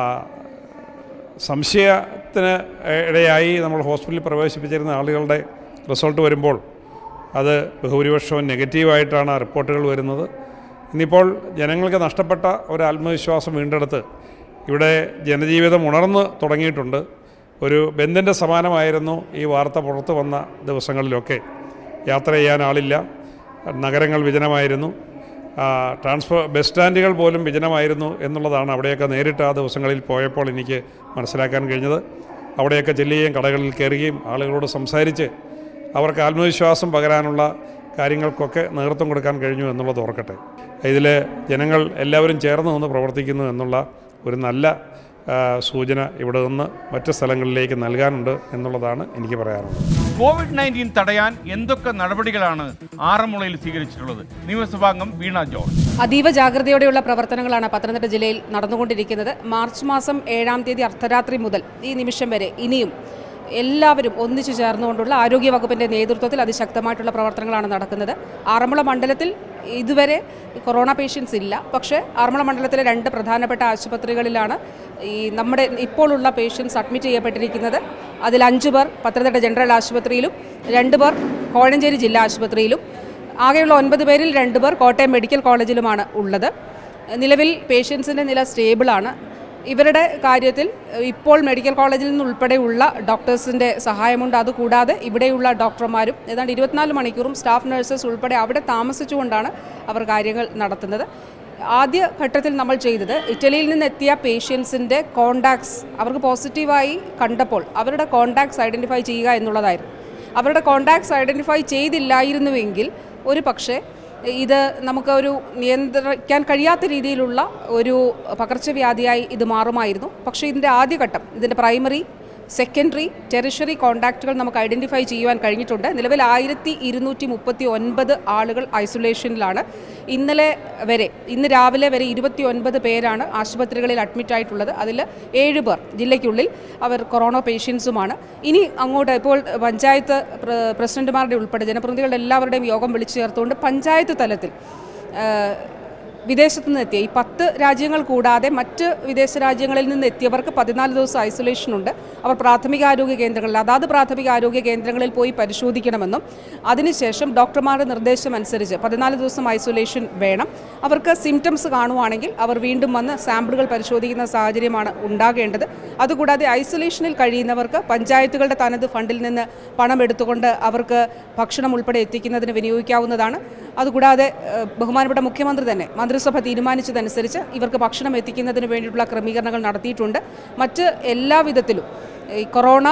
സംശയത്തിന് ഇടയായി നമ്മൾ ഹോസ്പിറ്റലിൽ പ്രവേശിപ്പിച്ചിരുന്ന ആളുകളുടെ റിസൾട്ട് വരുമ്പോൾ അത് ബഹുഭൂരിപക്ഷവും നെഗറ്റീവായിട്ടാണ് ആ റിപ്പോർട്ടുകൾ വരുന്നത് ഇന്നിപ്പോൾ ജനങ്ങൾക്ക് നഷ്ടപ്പെട്ട ഒരു ആത്മവിശ്വാസം വീണ്ടെടുത്ത് ഇവിടെ ജനജീവിതം ഉണർന്ന് തുടങ്ങിയിട്ടുണ്ട് ഒരു ബന്ധിൻ്റെ സമാനമായിരുന്നു ഈ വാർത്ത പുറത്തു വന്ന ദിവസങ്ങളിലൊക്കെ യാത്ര ചെയ്യാൻ ആളില്ല നഗരങ്ങൾ വിജനമായിരുന്നു ആ, ട്രാൻസ്ഫർ ബസ് സ്റ്റാൻഡുകൾ പോലും വിജനമായിരുന്നു എന്നുള്ളതാണ് അവിടെയൊക്കെ നേരിട്ട് ആ ദിവസങ്ങളിൽ പോയപ്പോൾ എനിക്ക് മനസ്സിലാക്കാൻ കഴിഞ്ഞത് അവിടെയൊക്കെ ചെല്ലുകയും കടകളിൽ കയറുകയും ആളുകളോട് സംസാരിച്ച് അവർക്ക് ആത്മവിശ്വാസം പകരാനുള്ള കാര്യങ്ങൾക്കൊക്കെ നേതൃത്വം കൊടുക്കാൻ കഴിഞ്ഞു എന്നുള്ളത് ഓർക്കട്ടെ ഇതിൽ ജനങ്ങൾ എല്ലാവരും ചേർന്ന് നിന്ന് പ്രവർത്തിക്കുന്നു എന്നുള്ള ഒരു നല്ല ആ, സൂചന ഇവിടെ നിന്ന് മറ്റ് സ്ഥലങ്ങളിലേക്ക് നൽകാനുണ്ട് എന്നുള്ളതാണ് എനിക്ക് പറയാനുള്ളത് കോവിഡ് നയൻറ്റീൻ തടയാൻ എന്തൊക്കെ നടപടികളാണ് ആറന്മുളയിൽ സ്വീകരിച്ചിട്ടുള്ളത് നിയമസഭാംഗം വീണ ജോർജ് അതീവ ജാഗ്രതയോടെയുള്ള പ്രവർത്തനങ്ങളാണ് പത്തനംതിട്ട ജില്ലയിൽ നടന്നുകൊണ്ടിരിക്കുന്നത് മാർച്ച് മാസം ഏഴാം തീയതി അർദ്ധരാത്രി മുതൽ ഈ നിമിഷം വരെ ഇനിയും എല്ലാവരും ഒന്നിച്ചു ചേർന്നുകൊണ്ടുള്ള ആരോഗ്യ വകുപ്പിൻ്റെ നേതൃത്വത്തിൽ അതിശക്തമായിട്ടുള്ള പ്രവർത്തനങ്ങളാണ് നടക്കുന്നത് ആറന്മുള മണ്ഡലത്തിൽ ഇതുവരെ കൊറോണ പേഷ്യൻസ് ഇല്ല പക്ഷേ ആറന്മുള മണ്ഡലത്തിലെ രണ്ട് പ്രധാനപ്പെട്ട ആശുപത്രികളിലാണ് ഈ നമ്മുടെ ഇപ്പോഴുള്ള പേഷ്യൻസ് അഡ്മിറ്റ് ചെയ്യപ്പെട്ടിരിക്കുന്നത് അതിൽ അഞ്ച് പേർ പത്തനംതിട്ട ജനറൽ ആശുപത്രിയിലും രണ്ട് പേർ കോഴഞ്ചേരി ജില്ലാ ആശുപത്രിയിലും ആകെയുള്ള ഒൻപത് പേരിൽ രണ്ട് പേർ കോട്ടയം മെഡിക്കൽ കോളേജിലുമാണ് ഉള്ളത് നിലവിൽ പേഷ്യൻസിൻ്റെ നില സ്റ്റേബിളാണ് ഇവരുടെ കാര്യത്തിൽ ഇപ്പോൾ മെഡിക്കൽ കോളേജിൽ നിന്നുൾപ്പെടെയുള്ള ഡോക്ടേഴ്സിൻ്റെ സഹായമുണ്ട് അതുകൂടാതെ ഇവിടെയുള്ള ഡോക്ടർമാരും ഏതാണ്ട് ഇരുപത്തിനാല് മണിക്കൂറും സ്റ്റാഫ് നഴ്സസ് ഉൾപ്പെടെ അവിടെ താമസിച്ചുകൊണ്ടാണ് അവർ കാര്യങ്ങൾ നടത്തുന്നത് ആദ്യ ഘട്ടത്തിൽ നമ്മൾ ചെയ്തത് ഇറ്റലിയിൽ നിന്നെത്തിയ പേഷ്യൻസിൻ്റെ കോണ്ടാക്ട്സ് അവർക്ക് പോസിറ്റീവായി കണ്ടപ്പോൾ അവരുടെ കോണ്ടാക്ട്സ് ഐഡൻറ്റിഫൈ ചെയ്യുക എന്നുള്ളതായിരുന്നു അവരുടെ കോണ്ടാക്ട്സ് ഐഡൻറ്റിഫൈ ചെയ്തില്ലായിരുന്നുവെങ്കിൽ ഒരു പക്ഷേ ഇത് നമുക്ക് ഒരു നിയന്ത്രിക്കാൻ കഴിയാത്ത രീതിയിലുള്ള ഒരു പകർച്ചവ്യാധിയായി ഇത് മാറുമായിരുന്നു പക്ഷേ ഇതിൻ്റെ ആദ്യഘട്ടം ഇതിൻ്റെ പ്രൈമറി സെക്കൻഡറി ടെറിഷറി കോണ്ടാക്റ്റുകൾ നമുക്ക് ഐഡൻറ്റിഫൈ ചെയ്യുവാൻ കഴിഞ്ഞിട്ടുണ്ട് നിലവിൽ ആയിരത്തി ഇരുന്നൂറ്റി മുപ്പത്തി ഒൻപത് ആളുകൾ ഐസൊലേഷനിലാണ് ഇന്നലെ വരെ ഇന്ന് രാവിലെ വരെ ഇരുപത്തി ഒൻപത് പേരാണ് ആശുപത്രികളിൽ അഡ്മിറ്റ് ആയിട്ടുള്ളത് അതിൽ ഏഴ് പേർ ജില്ലയ്ക്കുള്ളിൽ അവർ കൊറോണ പേഷ്യൻസുമാണ് ഇനി അങ്ങോട്ട് ഇപ്പോൾ പഞ്ചായത്ത് പ്ര- പ്രസിഡന്റുമാരുടെ ഉൾപ്പെടെ ജനപ്രതിനിധികളുടെ എല്ലാവരുടെയും യോഗം വിളിച്ചു ചേർത്തുകൊണ്ട് പഞ്ചായത്ത് തലത്തിൽ ആ, വിദേശത്തു നിന്ന് എത്തിയ ഈ പത്ത് രാജ്യങ്ങൾ കൂടാതെ മറ്റ് വിദേശ രാജ്യങ്ങളിൽ നിന്ന് എത്തിയവർക്ക് പതിനാല് ദിവസം ഐസൊലേഷൻ ഉണ്ട് അവർ പ്രാഥമിക ആരോഗ്യ കേന്ദ്രങ്ങളിൽ അതാത് പ്രാഥമിക ആരോഗ്യ കേന്ദ്രങ്ങളിൽ പോയി പരിശോധിക്കണമെന്നും അതിനുശേഷം ഡോക്ടർമാരുടെ നിർദ്ദേശം അനുസരിച്ച് പതിനാല് ദിവസം ഐസൊലേഷൻ വേണം അവർക്ക് സിംറ്റംസ് കാണുവാണെങ്കിൽ അവർ വീണ്ടും വന്ന് സാമ്പിളുകൾ പരിശോധിക്കുന്ന സാഹചര്യമാണ് ഉണ്ടാകേണ്ടത് അതുകൂടാതെ ഐസൊലേഷനിൽ കഴിയുന്നവർക്ക് പഞ്ചായത്തുകളുടെ തനത് ഫണ്ടിൽ നിന്ന് പണം എടുത്തുകൊണ്ട് അവർക്ക് ഭക്ഷണം ഉൾപ്പെടെ എത്തിക്കുന്നതിന് വിനിയോഗിക്കാവുന്നതാണ് അതുകൂടാതെ ഏഹ്, ബഹുമാനപ്പെട്ട മുഖ്യമന്ത്രി തന്നെ മന്ത്രിസഭ തീരുമാനിച്ചതനുസരിച്ച് ഇവർക്ക് ഭക്ഷണം എത്തിക്കുന്നതിന് വേണ്ടിയിട്ടുള്ള ക്രമീകരണങ്ങൾ നടത്തിയിട്ടുണ്ട് മറ്റ് എല്ലാവിധത്തിലും ഈ കൊറോണ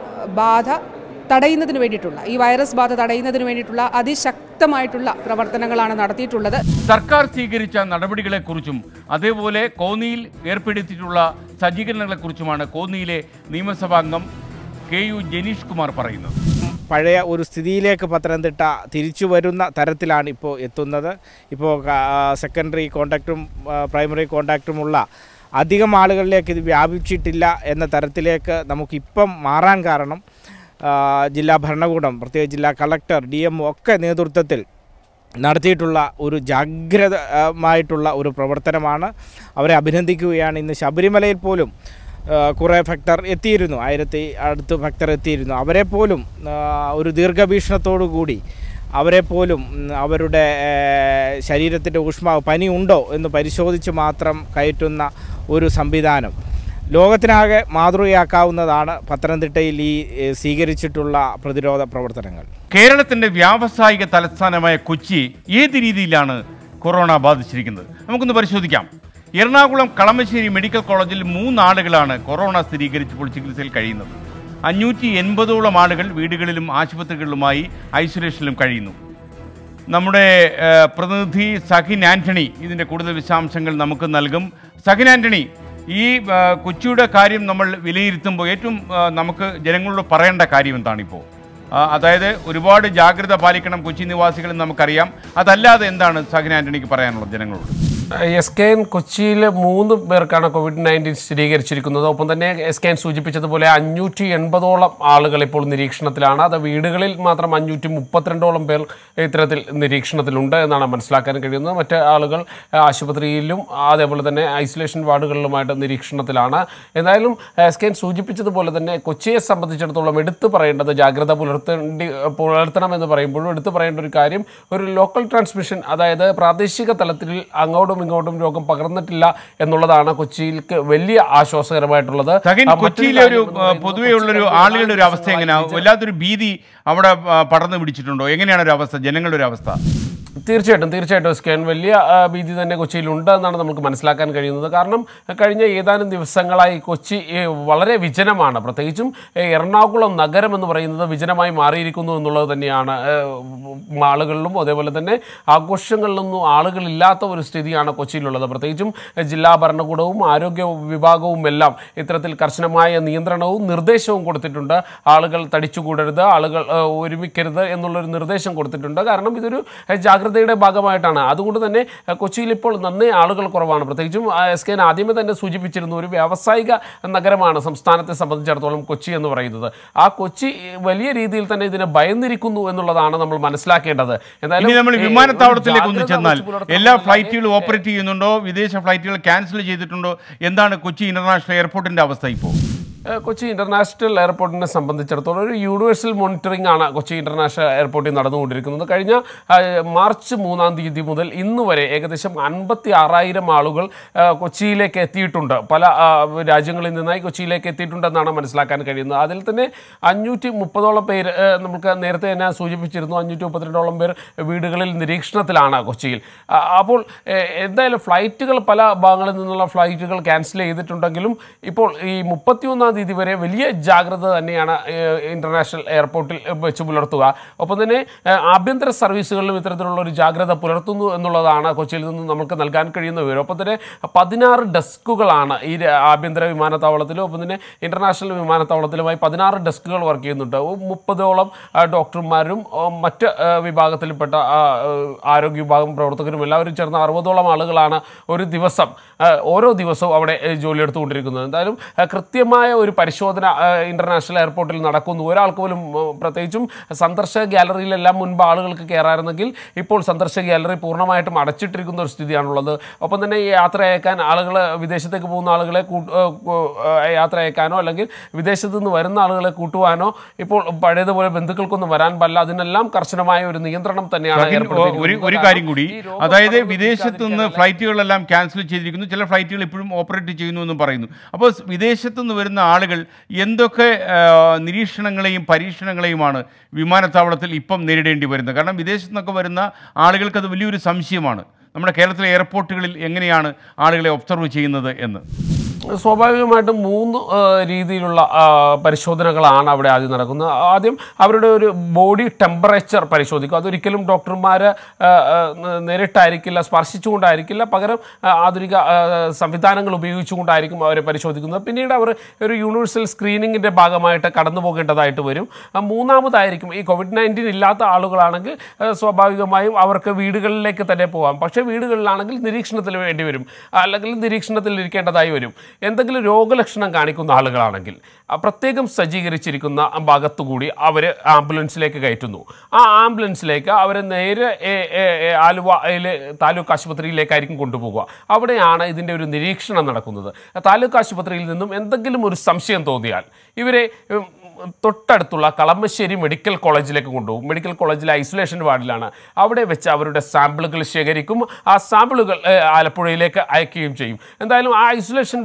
ബാധ തടയുന്നതിന് വേണ്ടിയിട്ടുള്ള ഈ വൈറസ് ബാധ തടയുന്നതിന് വേണ്ടിയിട്ടുള്ള അതിശക്തമായിട്ടുള്ള പ്രവർത്തനങ്ങളാണ് നടത്തിയിട്ടുള്ളത് സർക്കാർ സ്വീകരിച്ച നടപടികളെക്കുറിച്ചും അതേപോലെ കോന്നിയിൽ ഏർപ്പെടുത്തിയിട്ടുള്ള സജ്ജീകരണങ്ങളെക്കുറിച്ചുമാണ് കോന്നിയിലെ നിയമസഭാംഗം കെ യു ജനീഷ് കുമാർ പറയുന്നത് പഴയ ഒരു സ്ഥിതിയിലേക്ക് പത്തനംതിട്ട തിരിച്ചു വരുന്ന തരത്തിലാണ് ഇപ്പോൾ എത്തുന്നത് ഇപ്പോൾ സെക്കൻഡറി കോണ്ടാക്റ്റും പ്രൈമറി കോണ്ടാക്റ്റുമുള്ള അധികം ആളുകളിലേക്ക് ഇത് വ്യാപിച്ചിട്ടില്ല എന്ന തരത്തിലേക്ക് നമുക്കിപ്പം മാറാൻ കാരണം ആ, ജില്ലാ ഭരണകൂടം പ്രത്യേകിച്ച് ജില്ലാ കളക്ടർ ഡി എം ഒക്കെ നേതൃത്വത്തിൽ നടത്തിയിട്ടുള്ള ഒരു ജാഗ്രതമായിട്ടുള്ള ഒരു പ്രവർത്തനമാണ് അവരെ അഭിനന്ദിക്കുകയാണ് ഇന്ന് ശബരിമലയിൽ പോലും ആ, കുറേ ഭക്തർ എത്തിയിരുന്നു ആയിരത്തി അടുത്ത് ഭക്തർ എത്തിയിരുന്നു അവരെ പോലും ആ, ഒരു ദീർഘവീക്ഷണത്തോടു കൂടി അവരെ പോലും ഉം, അവരുടെ ശരീരത്തിൻ്റെ ഊഷ്മാവ് പനി ഉണ്ടോ എന്ന് പരിശോധിച്ച് മാത്രം കയറ്റുന്ന ഒരു സംവിധാനം ലോകത്തിനാകെ മാതൃകയാക്കാവുന്നതാണ് പത്തനംതിട്ടയിൽ ഈ ഏ, സ്വീകരിച്ചിട്ടുള്ള പ്രതിരോധ പ്രവർത്തനങ്ങൾ കേരളത്തിന്റെ വ്യാവസായിക തലസ്ഥാനമായ കൊച്ചി ഏത് രീതിയിലാണ് കൊറോണ ബാധിച്ചിരിക്കുന്നത് നമുക്കൊന്ന് പരിശോധിക്കാം എറണാകുളം കളമശ്ശേരി മെഡിക്കൽ കോളേജിൽ മൂന്നാളുകളാണ് കൊറോണ സ്ഥിരീകരിച്ചപ്പോൾ ചികിത്സയിൽ കഴിയുന്നത് അഞ്ഞൂറ്റി എൺപതോളം ആളുകൾ വീടുകളിലും ആശുപത്രികളിലുമായി ഐസൊലേഷനിലും കഴിയുന്നു നമ്മുടെ ഏഹ്, പ്രതിനിധി സഹിൻ ആന്റണി ഇതിൻ്റെ കൂടുതൽ വിശദാംശങ്ങൾ നമുക്ക് നൽകും സഹിൻ ആന്റണി ഈ ആ, കൊച്ചിയുടെ കാര്യം നമ്മൾ വിലയിരുത്തുമ്പോൾ ഏറ്റവും ആ, നമുക്ക് ജനങ്ങളോട് പറയേണ്ട കാര്യം എന്താണിപ്പോൾ ആ, അതായത് ഒരുപാട് ജാഗ്രത പാലിക്കണം കൊച്ചി നിവാസികൾ നമുക്കറിയാം അതല്ലാതെ എന്താണ് സഹിൻ ആന്റണിക്ക് പറയാനുള്ളത് ജനങ്ങളോട് എസ് കെ എൻ കൊച്ചിയിൽ മൂന്ന് പേർക്കാണ് കോവിഡ് നയൻറ്റീൻ സ്ഥിരീകരിച്ചിരിക്കുന്നത് ഒപ്പം തന്നെ എസ് കെ എൻ സൂചിപ്പിച്ചതുപോലെ അഞ്ഞൂറ്റി എൺപതോളം ആളുകൾ ഇപ്പോൾ നിരീക്ഷണത്തിലാണ് അത് വീടുകളിൽ മാത്രം അഞ്ഞൂറ്റി മുപ്പത്തിരണ്ടോളം പേർ ഇത്തരത്തിൽ നിരീക്ഷണത്തിലുണ്ട് എന്നാണ് മനസ്സിലാക്കാൻ കഴിയുന്നത് മറ്റ് ആളുകൾ ആ, ആശുപത്രിയിലും അതേപോലെ തന്നെ ഐസൊലേഷൻ വാർഡുകളിലുമായിട്ട് നിരീക്ഷണത്തിലാണ് എന്തായാലും എസ് കെ എൻ സൂചിപ്പിച്ചതുപോലെ തന്നെ കൊച്ചിയെ സംബന്ധിച്ചിടത്തോളം എടുത്തു പറയേണ്ടത് ജാഗ്രത പുലർത്തേണ്ടി പുലർത്തണമെന്ന് പറയുമ്പോഴും എടുത്തു പറയേണ്ട ഒരു കാര്യം ഒരു ലോക്കൽ ട്രാൻസ്മിഷൻ അതായത് പ്രാദേശിക തലത്തിൽ അങ്ങോട്ടും ഇങ്ങോട്ടും രോഗം പകർന്നിട്ടില്ല എന്നുള്ളതാണ് കൊച്ചിയിലേക്ക് വലിയ ആശ്വാസകരമായിട്ടുള്ളത് സഹിൻ ആ, മറ്റൊരു കൊച്ചിയിലെ ഒരു കാര്യം എന്ന് ആ, പറയുന്നത് പൊതുവെ ഉള്ളൊരു കൊച്ചിയിലെ ആളുകളുടെ ഒരു അവസ്ഥ എങ്ങനെയാണ് ദിവസങ്ങളായി വല്ലാത്തൊരു ഭീതി അവിടെ ആ, പടർന്നു പിടിച്ചിട്ടുണ്ടോ എങ്ങനെയാണ് ഒരു അവസ്ഥ ജനങ്ങളുടെ ഒരു അവസ്ഥ തീർച്ചയായിട്ടും തീർച്ചയായിട്ടും സ്കാൻ വലിയ ആ, ഭീതി തന്നെ കൊച്ചിയിലുണ്ട് എന്നാണ് നമുക്ക് മനസ്സിലാക്കാൻ കഴിയുന്നത് കാരണം കഴിഞ്ഞ ഏതാനും ദിവസങ്ങളായി കൊച്ചി ഏ, വളരെ വിജനമാണ് പ്രത്യേകിച്ചും ഏ, എറണാകുളം നഗരം എന്ന് പറയുന്നത് വിജനമായി മാറിയിരിക്കുന്നു എന്നുള്ളത് തന്നെയാണ് ഏ, മാളുകളിലും അതേപോലെ തന്നെ ആഘോഷങ്ങളിലൊന്നും ആളുകളില്ലാത്ത ഒരു സ്ഥിതിയാണ് കൊച്ചിയിലുള്ളത് പ്രത്യേകിച്ചും ഏ, ജില്ലാ ഭരണകൂടവും ആരോഗ്യ വിഭാഗവും എല്ലാം ഇത്തരത്തിൽ കർശനമായ നിയന്ത്രണവും നിർദ്ദേശവും കൊടുത്തിട്ടുണ്ട് ആളുകൾ തടിച്ചുകൂടരുത് ആളുകൾ ഏ, ഒരുമിക്കരുത് എന്നുള്ളൊരു നിർദ്ദേശം കൊടുത്തിട്ടുണ്ട് കാരണം ഇതൊരു ഏ, ജാഗ്രതയുടെ ഭാഗമായിട്ടാണ് അതുകൊണ്ട് തന്നെ ഏ, കൊച്ചിയിൽ ഇപ്പോൾ നന്നേ ആളുകൾ കുറവാണ് പ്രത്യേകിച്ചും ആ, എസ് കെ എൻ ആദ്യമേ തന്നെ സൂചിപ്പിച്ചിരുന്നു ഒരു വ്യാവസായിക നഗരമാണ് സംസ്ഥാനത്തെ സംബന്ധിച്ചിടത്തോളം കൊച്ചി എന്ന് പറയുന്നത് ആ കൊച്ചി വലിയ രീതിയിൽ തന്നെ ഇതിനെ ഭയന്നിരിക്കുന്നു എന്നുള്ളതാണ് നമ്മൾ മനസ്സിലാക്കേണ്ടത് ഇനി നമ്മൾ ഏ, ഒരു വിമാനത്താവളത്തിലേക്ക് ഒന്ന് ജാഗ്രത ചെന്നാൽ വെച്ച് പുലർത്തണം എല്ലാ എന്നല്ലാതെ, ഫ്ലൈറ്റുകളും ഓപ്പറേറ്റ് ചെയ്യുന്നുണ്ടോ വിദേശ ഫ്ലൈറ്റുകൾ ക്യാൻസൽ ചെയ്തിട്ടുണ്ടോ എന്താണ് കൊച്ചി ഇന്റർനാഷണൽ എയർപോർട്ടിന്റെ അവസ്ഥ ഇപ്പോൾ ഏഹ് കൊച്ചി ഇന്റർനാഷണൽ എയർപോർട്ടിനെ സംബന്ധിച്ചിടത്തോളം ഒരു യൂണിവേഴ്സൽ മോണിറ്ററിംഗ് ആണ് കൊച്ചി ഇന്റർനാഷണൽ എയർപോർട്ടിൽ നടന്നുകൊണ്ടിരിക്കുന്നത് കഴിഞ്ഞ ആഹ്, മാർച്ച് മൂന്നാം തീയതി മുതൽ ഇന്ന് വരെ ഏകദേശം അൻപത്തി ആറായിരം ആളുകൾ ആഹ്, കൊച്ചിയിലേക്ക് എത്തിയിട്ടുണ്ട് പല ആഹ്, രാജ്യങ്ങളിൽ നിന്നായി കൊച്ചിയിലേക്ക് എത്തിയിട്ടുണ്ടെന്നാണ് മനസ്സിലാക്കാൻ കഴിയുന്നത് അതിൽ തന്നെ അഞ്ഞൂറ്റി മുപ്പതോളം പേര് ഏഹ്, നമുക്ക് നേരത്തെ തന്നെ സൂചിപ്പിച്ചിരുന്നു അഞ്ഞൂറ്റി മുപ്പത്തിരണ്ടോളം പേർ വീടുകളിൽ നിരീക്ഷണത്തിലാണ് കൊച്ചിയിൽ ആ, അപ്പോൾ ഏഹ്, എന്തായാലും ഫ്ലൈറ്റുകൾ പല ഭാഗങ്ങളിൽ നിന്നുള്ള ഫ്ലൈറ്റുകൾ ക്യാൻസൽ ചെയ്തിട്ടുണ്ടെങ്കിലും ഇപ്പോൾ ഈ മുപ്പത്തിയൊന്നാം തീയതി വരെ വലിയ ജാഗ്രത തന്നെയാണ് ഏഹ്, ഇന്റർനാഷണൽ എയർപോർട്ടിൽ വെച്ച് പുലർത്തുക ഒപ്പം തന്നെ ഏഹ്, ആഭ്യന്തര സർവീസുകളിലും ഇത്തരത്തിലുള്ള ഒരു ജാഗ്രത പുലർത്തുന്നു എന്നുള്ളതാണ് കൊച്ചിയിൽ നിന്ന് നമുക്ക് നൽകാൻ കഴിയുന്ന വിവരം ഒപ്പം തന്നെ പതിനാറ് ഡെസ്കുകളാണ് ഈ ര- ആഭ്യന്തര വിമാനത്താവളത്തിലും ഒപ്പം തന്നെ ഇന്റർനാഷണൽ വിമാനത്താവളത്തിലുമായി പതിനാറ് ഡെസ്കുകൾ വർക്ക് ചെയ്യുന്നുണ്ട് മുപ്പതോളം ആ, ഡോക്ടർമാരും ആ, മറ്റ് ആ, വിഭാഗത്തിൽപ്പെട്ട ആ, ആ, ആരോഗ്യ വിഭാഗം പ്രവർത്തകരും എല്ലാവരും ചേർന്ന് അറുപതോളം ആളുകളാണ് ഒരു ദിവസം ആ, ഓരോ ദിവസവും അവിടെ ഏ, ജോലിയെടുത്തുകൊണ്ടിരിക്കുന്നത് എന്തായാലും ആ, കൃത്യമായ ഒരു പരിശോധന ആ, ഇന്റർനാഷണൽ എയർപോർട്ടിൽ നടക്കുന്നു ഒരാൾക്ക് പോലും ആ, പ്രത്യേകിച്ചും സന്ദർശക ഗാലറിയിലെല്ലാം മുൻപ് ആളുകൾക്ക് കയറാറുന്നെങ്കിൽ ഇപ്പോൾ സന്ദർശക ഗാലറി പൂർണ്ണമായിട്ടും അടച്ചിട്ടിരിക്കുന്ന ഒരു സ്ഥിതിയാണുള്ളത് ഒപ്പം തന്നെ ഈ യാത്ര അയക്കാൻ ആളുകൾ വിദേശത്തേക്ക് പോകുന്ന ആളുകളെ കൂട്ട് ആ, കൂ- ആ, യാത്ര അയക്കാനോ അല്ലെങ്കിൽ വിദേശത്ത് നിന്ന് വരുന്ന ആളുകളെ കൂട്ടുവാനോ ഇപ്പോൾ പഴയതുപോലെ ബന്ധുക്കൾക്കൊന്നും വരാൻ പാടില്ല അതിനെല്ലാം കർശനമായ ഒരു നിയന്ത്രണം തന്നെയാണ് സഹിൻ, ഒരു ഏർപ്പെടുത്തിയിരിക്കുന്നത്. ഒരു കാരണം കാര്യം കൂടി ഈ രോഗം അതായത് പടർന്നു വിദേശത്ത് നിന്ന് പിടിക്കാതിരിക്കാനുള്ള- ഫ്ലൈറ്റുകളെല്ലാം ക്യാൻസൽ ചെയ്തിരിക്കുന്നു ചില ഫ്ലൈറ്റുകൾ ഇപ്പോഴും ഓപ്പറേറ്റ് ചെയ്യുന്നു എന്നും പറയുന്നു അപ്പോൾ സ് വിദേശത്ത് നിന്ന് വരുന്ന ആളുകൾ എന്തൊക്കെ ആ, നിരീക്ഷണങ്ങളെയും പരീക്ഷണങ്ങളെയുമാണ് വിമാനത്താവളത്തിൽ ഇപ്പം നേരിടേണ്ടി വരുന്നത് കാരണം വിദേശത്തു നിന്നൊക്കെ വരുന്ന ആളുകൾക്ക് അത് വലിയൊരു സംശയമാണ് നമ്മുടെ കേരളത്തിലെ എയർപോർട്ടുകളിൽ എങ്ങനെയാണ് ആളുകളെ ഒബ്സർവ് ചെയ്യുന്നത് എന്ന് സ്വാഭാവികമായിട്ടും മൂന്ന് ആ, രീതിയിലുള്ള ആ, പരിശോധനകളാണ് അവിടെ ആദ്യം നടക്കുന്നത് ആദ്യം അവരുടെ ഒരു ബോഡി ടെമ്പറേച്ചർ പരിശോധിക്കും അതൊരിക്കലും ഡോക്ടർമാർ നേരിട്ടായിരിക്കില്ല സ്പർശിച്ചുകൊണ്ടായിരിക്കില്ല പകരം ആ, ആധുനിക ആ, സംവിധാനങ്ങൾ ഉപയോഗിച്ചുകൊണ്ടായിരിക്കും അവരെ പരിശോധിക്കുന്നത് പിന്നീട് അവർ ഒരു യൂണിവേഴ്സൽ സ്ക്രീനിങ്ങിൻ്റെ ഭാഗമായിട്ട് കടന്നു പോകേണ്ടതായിട്ട് വരും ആ, മൂന്നാമതായിരിക്കും ഈ കോവിഡ് നയൻറ്റീൻ ഇല്ലാത്ത ആളുകളാണെങ്കിൽ ആ, സ്വാഭാവികമായും അവർക്ക് വീടുകളിലേക്ക് തന്നെ പോകാം പക്ഷേ വീടുകളിലാണെങ്കിൽ നിരീക്ഷണത്തിൽ വേണ്ടി വരും അല്ലെങ്കിൽ നിരീക്ഷണത്തിൽ ഇരിക്കേണ്ടതായി വരും എന്തെങ്കിലും രോഗലക്ഷണം കാണിക്കുന്ന ആളുകളാണെങ്കിൽ ആ പ്രത്യേകം സജ്ജീകരിച്ചിരിക്കുന്ന ഭാഗത്തുകൂടി അവർ ആംബുലൻസിലേക്ക് കയറ്റുന്നു ആ ആംബുലൻസിലേക്ക് അവരെ നേരെ ഏ- ഏ- ഏ ആലുവയിലെ താലൂക്ക് ആശുപത്രിയിലേക്കായിരിക്കും കൊണ്ടുപോകുക അവിടെയാണ് ഇതിൻ്റെ ഒരു നിരീക്ഷണം നടക്കുന്നത് താലൂക്ക് ആശുപത്രിയിൽ നിന്നും എന്തെങ്കിലും ഒരു സംശയം തോന്നിയാൽ ഇവരെ ഉം, തൊട്ടടുത്തുള്ള കളമശ്ശേരി മെഡിക്കൽ കോളേജിലേക്ക് കൊണ്ടുപോകും മെഡിക്കൽ കോളേജിലെ ഐസൊലേഷൻ വാർഡിലാണ് അവിടെ വെച്ച് അവരുടെ സാമ്പിളുകൾ ശേഖരിക്കും ആ സാമ്പിളുകൾ ഏഹ്, ആലപ്പുഴയിലേക്ക് അയക്കുകയും ചെയ്യും എന്തായാലും ആ ഐസൊലേഷൻ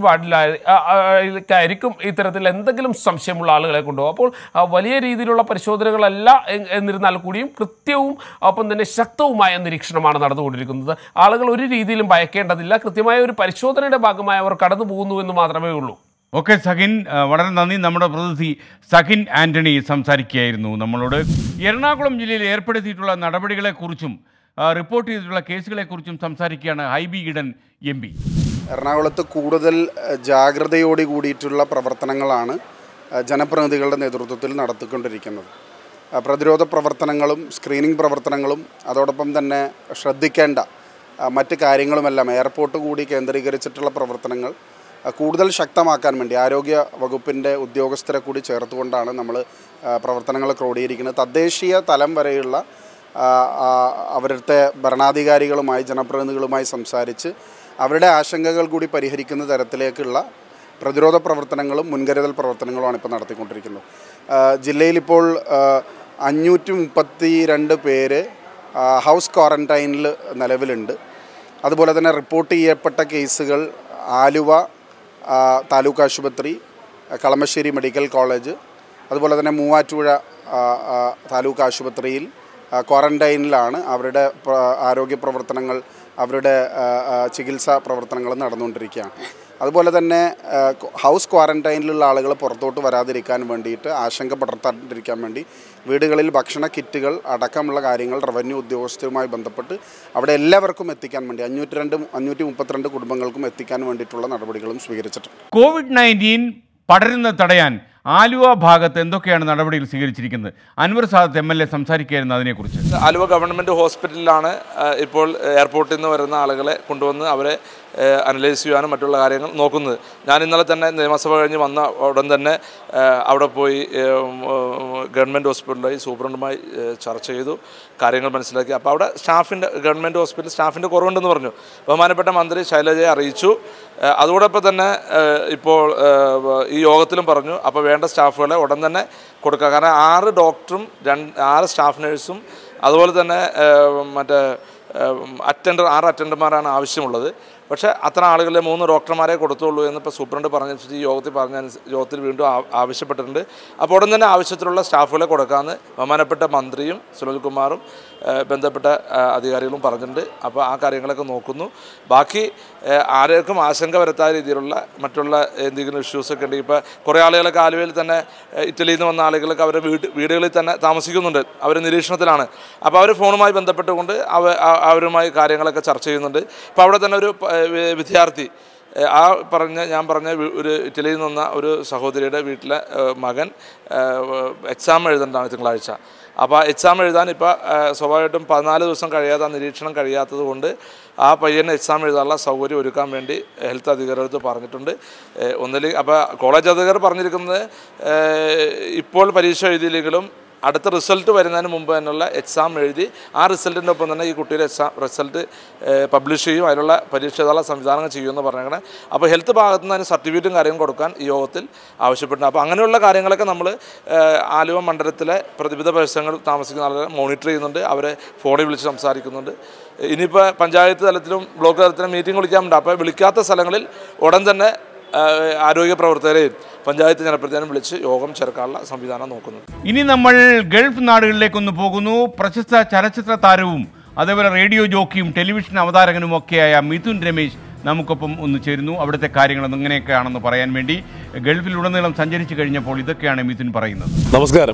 വാർഡിലായിരിക്കും ഇത്തരത്തിൽ എന്തെങ്കിലും സംശയമുള്ള ആളുകളെ കൊണ്ടുപോകും അപ്പോൾ ആ, വലിയ രീതിയിലുള്ള പരിശോധനകളല്ല എ- എന്നിരുന്നാൽ കൂടിയും കൃത്യവും ഒപ്പം തന്നെ ശക്തവുമായ നിരീക്ഷണമാണ് നടന്നുകൊണ്ടിരിക്കുന്നത് ആളുകൾ ഒരു രീതിയിലും ഭയക്കേണ്ടതില്ല കൃത്യമായ ഒരു പരിശോധനയുടെ ഭാഗമായി അവർ കടന്നു പോകുന്നു എന്ന് മാത്രമേ ഉള്ളൂ ഓക്കെ സഹിൻ ആ, വളരെ നന്ദി നമ്മുടെ പ്രതിനിധി സഹിൻ ആന്റണി സംസാരിക്കുകയായിരുന്നു നമ്മളോട് എറണാകുളം ജില്ലയിൽ ഏർപ്പെടുത്തിയിട്ടുള്ള നടപടികളെക്കുറിച്ചും ആ, റിപ്പോർട്ട് ചെയ്തിട്ടുള്ള കേസുകളെക്കുറിച്ചും സംസാരിക്കുകയാണ് ഹൈബി ഈഡൻ എം പി എറണാകുളത്ത് കൂടുതൽ ഏഹ്, ജാഗ്രതയോട് കൂടിയിട്ടുള്ള പ്രവർത്തനങ്ങളാണ് ഏഹ്, ജനപ്രതിനിധികളുടെ നേതൃത്വത്തിൽ നടത്തിക്കൊണ്ടിരിക്കുന്നത് ഏഹ്, പ്രതിരോധ പ്രവർത്തനങ്ങളും സ്ക്രീനിംഗ് പ്രവർത്തനങ്ങളും അതോടൊപ്പം തന്നെ ശ്രദ്ധിക്കേണ്ട ഏഹ്, മറ്റ് കാര്യങ്ങളുമെല്ലാം എയർപോർട്ട് കൂടി കേന്ദ്രീകരിച്ചിട്ടുള്ള പ്രവർത്തനങ്ങൾ ഏഹ്, കൂടുതൽ ശക്തമാക്കാൻ വേണ്ടി ആരോഗ്യ വകുപ്പിൻ്റെ ഉദ്യോഗസ്ഥരെ കൂടി ചേർത്തുകൊണ്ടാണ് നമ്മൾ പ്രവർത്തനങ്ങൾ ക്രോഡീകരിക്കുന്നത് തദ്ദേശീയ തലം വരെയുള്ള ആ, ആ, അവരുടെ ഭരണാധികാരികളുമായി ജനപ്രതിനിധികളുമായി സംസാരിച്ച് അവരുടെ ആശങ്കകൾ കൂടി പരിഹരിക്കുന്ന തരത്തിലേക്കുള്ള പ്രതിരോധ പ്രവർത്തനങ്ങളും മുൻകരുതൽ പ്രവർത്തനങ്ങളുമാണ് ഇപ്പോൾ നടത്തിക്കൊണ്ടിരിക്കുന്നത് ആ, ജില്ലയിലിപ്പോൾ അഞ്ഞൂറ്റി മുപ്പത്തി രണ്ട് പേര് ആ, ഹൗസ് ക്വാറൻറ്റൈനിൽ നിലവിലുണ്ട് അതുപോലെ തന്നെ റിപ്പോർട്ട് ചെയ്യപ്പെട്ട കേസുകൾ ആലുവ ആ, താലൂക്ക് ആശുപത്രി ആ, കളമശ്ശേരി മെഡിക്കൽ കോളേജ് അതുപോലെ തന്നെ മൂവാറ്റുപുഴ ആ, ആ, താലൂക്ക് ആശുപത്രിയിൽ ആ, ക്വാറൻറ്റൈനിലാണ് അവരുടെ പ്ര- ആരോഗ്യ പ്രവർത്തനങ്ങൾ അവരുടെ ആ, ആ, ചികിത്സാ പ്രവർത്തനങ്ങൾ നടന്നുകൊണ്ടിരിക്കുകയാണ് അതുപോലെ തന്നെ ആ, കൊ- ഹൗസ് ക്വാറൻറ്റൈനിലുള്ള ആളുകൾ പുറത്തോട്ട് വരാതിരിക്കാൻ വേണ്ടിയിട്ട് ആശങ്ക പടർത്താതിരിക്കാൻ വേണ്ടി വീടുകളിൽ ഭക്ഷണ കിറ്റുകൾ അടക്കമുള്ള കാര്യങ്ങൾ റവന്യൂ ഉദ്യോഗസ്ഥരുമായി ബന്ധപ്പെട്ട് അവിടെ എല്ലാവർക്കും എത്തിക്കാൻ വേണ്ടി അഞ്ഞൂറ്റി രണ്ട് അഞ്ഞൂറ്റി മുപ്പത്തിരണ്ട് കുടുംബങ്ങൾക്കും എത്തിക്കാൻ വേണ്ടിയിട്ടുള്ള നടപടികളും സ്വീകരിച്ചിട്ടുണ്ട് കോവിഡ് നയൻറ്റീൻ പടരുന്നത് തടയാൻ ആലുവ ഭാഗത്ത് എന്തൊക്കെയാണ് നടപടികൾ സ്വീകരിച്ചിരിക്കുന്നത് Anwar Sadath M L A സംസാരിക്കുകയായിരുന്നു അതിനെക്കുറിച്ച് ആലുവ ഗവൺമെൻറ് ഹോസ്പിറ്റലിലാണ് ആ, ഇപ്പോൾ എയർപോർട്ടിൽ നിന്ന് വരുന്ന ആളുകളെ കൊണ്ടുവന്ന് അവരെ അനലൈസ് ചെയ്യാനും മറ്റുള്ള കാര്യങ്ങൾ നോക്കുന്നത് ഞാൻ ഇന്നലെ തന്നെ നിയമസഭ കഴിഞ്ഞ് വന്ന ഉടൻ തന്നെ ആ, അവിടെ പോയി ഗവൺമെൻറ് ഹോസ്പിറ്റലിലായി സൂപ്രണ്ടുമായി ആ, ചർച്ച ചെയ്തു കാര്യങ്ങൾ മനസ്സിലാക്കി അപ്പോൾ അവിടെ സ്റ്റാഫിൻ്റെ ഗവൺമെൻറ് ഹോസ്പിറ്റൽ സ്റ്റാഫിൻ്റെ കുറവുണ്ടെന്ന് പറഞ്ഞു ബഹുമാനപ്പെട്ട മന്ത്രി ശൈലജയെ അറിയിച്ചു ആ, അതോടൊപ്പം തന്നെ ആ, ഇപ്പോൾ ആ, ഈ യോഗത്തിലും പറഞ്ഞു അപ്പോൾ വേണ്ട സ്റ്റാഫുകളെ ഉടൻ തന്നെ കൊടുക്കുക കാരണം ആറ് ഡോക്ടറും രണ്ട് ആറ് സ്റ്റാഫ് നേഴ്സും അതുപോലെ തന്നെ ആ, മറ്റേ അറ്റൻഡർ ആറ് അറ്റൻഡർമാരാണ് ആവശ്യമുള്ളത് പക്ഷേ അത്ര ആളുകളെ മൂന്ന് ഡോക്ടർമാരെ കൊടുത്തുള്ളൂ എന്നിപ്പോൾ സൂപ്രണ്ട് പറഞ്ഞനുസരിച്ച് ഈ യോഗത്തിൽ പറഞ്ഞ യോഗത്തിൽ വീണ്ടും ആ- ആവശ്യപ്പെട്ടിട്ടുണ്ട് അപ്പോൾ ഉടൻ തന്നെ ആവശ്യത്തിലുള്ള സ്റ്റാഫുകളെ കൊടുക്കാമെന്ന് ബഹുമാനപ്പെട്ട മന്ത്രിയും സുനിൽകുമാറും ആ, ബന്ധപ്പെട്ട ആ, അധികാരികളും പറഞ്ഞിട്ടുണ്ട് അപ്പോൾ ആ കാര്യങ്ങളൊക്കെ നോക്കുന്നു ബാക്കി ആ, ആർക്കും ആശങ്ക വരുത്താത്ത രീതിയിലുള്ള മറ്റുള്ള എന്തെങ്കിലും ഇഷ്യൂസൊക്കെ ഉണ്ടെങ്കിൽ ഇപ്പോൾ കുറേ ആളുകളൊക്കെ ആലുവയിൽ തന്നെ ആ, ഇറ്റലിയിൽ നിന്ന് വന്ന ആളുകളൊക്കെ അവരുടെ വീട് വീടുകളിൽ തന്നെ താമസിക്കുന്നുണ്ട് അവർ നിരീക്ഷണത്തിലാണ് അപ്പോൾ അവർ ഫോണുമായി ബന്ധപ്പെട്ടുകൊണ്ട് അവ ആ- അവരുമായി കാര്യങ്ങളൊക്കെ ചർച്ച ചെയ്യുന്നുണ്ട് ഇപ്പോൾ അവിടെ തന്നെ ഒരു പ- വി- വിദ്യാർത്ഥി ഏ, ആ പറഞ്ഞ ഞാൻ പറഞ്ഞ വി- ഒരു ഇറ്റലിയിൽ നിന്ന് വന്ന ഒരു സഹോദരിയുടെ വീട്ടിലെ ഏ, മകൻ എക്സാം എഴുതേണ്ടതാണ് തിങ്കളാഴ്ച അപ്പോൾ എക്സാം എഴുതാൻ ഇപ്പോൾ സ്വാഭാവികമായിട്ടും പതിനാല് ദിവസം കഴിയാതെ ആ നിരീക്ഷണം കഴിയാത്തത് കൊണ്ട് ആ പയ്യന് എക്സാം എഴുതാനുള്ള സൗകര്യം ഒരുക്കാൻ വേണ്ടി ഹെൽത്ത് അധികൃതർ പറഞ്ഞിട്ടുണ്ട് ഏ, ഒന്നില്ലെങ്കിൽ അപ്പോൾ കോളേജ് അധികൃതർ പറഞ്ഞിരിക്കുന്നത് ഏ, ഇപ്പോൾ പരീക്ഷ എഴുതിയില്ലെങ്കിലും അടുത്ത റിസൾട്ട് വരുന്നതിന് മുമ്പ് തന്നെയുള്ള എക്സാം എഴുതി ആ റിസൾട്ടിൻ്റെ ഒപ്പം തന്നെ ഈ കുട്ടിയുടെ എക്സാം റിസൾട്ട് പബ്ലിഷ് ചെയ്യും അതിനുള്ള പരീക്ഷ എഴുതാനുള്ള സംവിധാനങ്ങൾ ചെയ്യുമെന്ന് പറഞ്ഞേക്കണേ അപ്പോൾ ഹെൽത്ത് ഭാഗത്തു നിന്ന് അതിന് സർട്ടിഫിക്കറ്റും കാര്യങ്ങളും കൊടുക്കാൻ ഈ യോഗത്തിൽ ആവശ്യപ്പെടുന്നു അപ്പോൾ അങ്ങനെയുള്ള കാര്യങ്ങളൊക്കെ നമ്മൾ ആലുവ മണ്ഡലത്തിലെ പ്രതിവിധ പ്രദേശങ്ങൾ താമസിക്കുന്ന ആളുകളെ മോണിറ്റർ ചെയ്യുന്നുണ്ട് അവരെ ഫോണിൽ വിളിച്ച് സംസാരിക്കുന്നുണ്ട് ഇനിയിപ്പോൾ പഞ്ചായത്ത് തലത്തിലും ബ്ലോക്ക് തലത്തിലും മീറ്റിംഗ് വിളിക്കാറുണ്ട് അപ്പോൾ വിളിക്കാത്ത സ്ഥലങ്ങളിൽ ഉടൻ തന്നെ ആ, ആരോഗ്യ പ്രവർത്തകരെയും പഞ്ചായത്ത് ജനപ്രതിനിധിയും വിളിച്ച് യോഗം ചേർക്കാനുള്ള സംവിധാനം നോക്കുന്നുണ്ട് ഇനി നമ്മൾ ഗൾഫ് നാടുകളിലേക്കൊന്ന് പോകുന്നു പ്രശസ്ത ചലച്ചിത്ര താരവും അതേപോലെ റേഡിയോ ജോക്കിയും ടെലിവിഷൻ അവതാരകനും ഒക്കെയായ മിഥുൻ രമേശ് നമുക്കൊപ്പം ഒന്ന് ചേരുന്നു അവിടുത്തെ കാര്യങ്ങൾ എങ്ങനെയൊക്കെയാണെന്ന് പറയാൻ വേണ്ടി ഗൾഫിലുടനീളം സഞ്ചരിച്ചു കഴിഞ്ഞപ്പോൾ ഇതൊക്കെയാണ് മിഥുൻ പറയുന്നത് നമസ്കാരം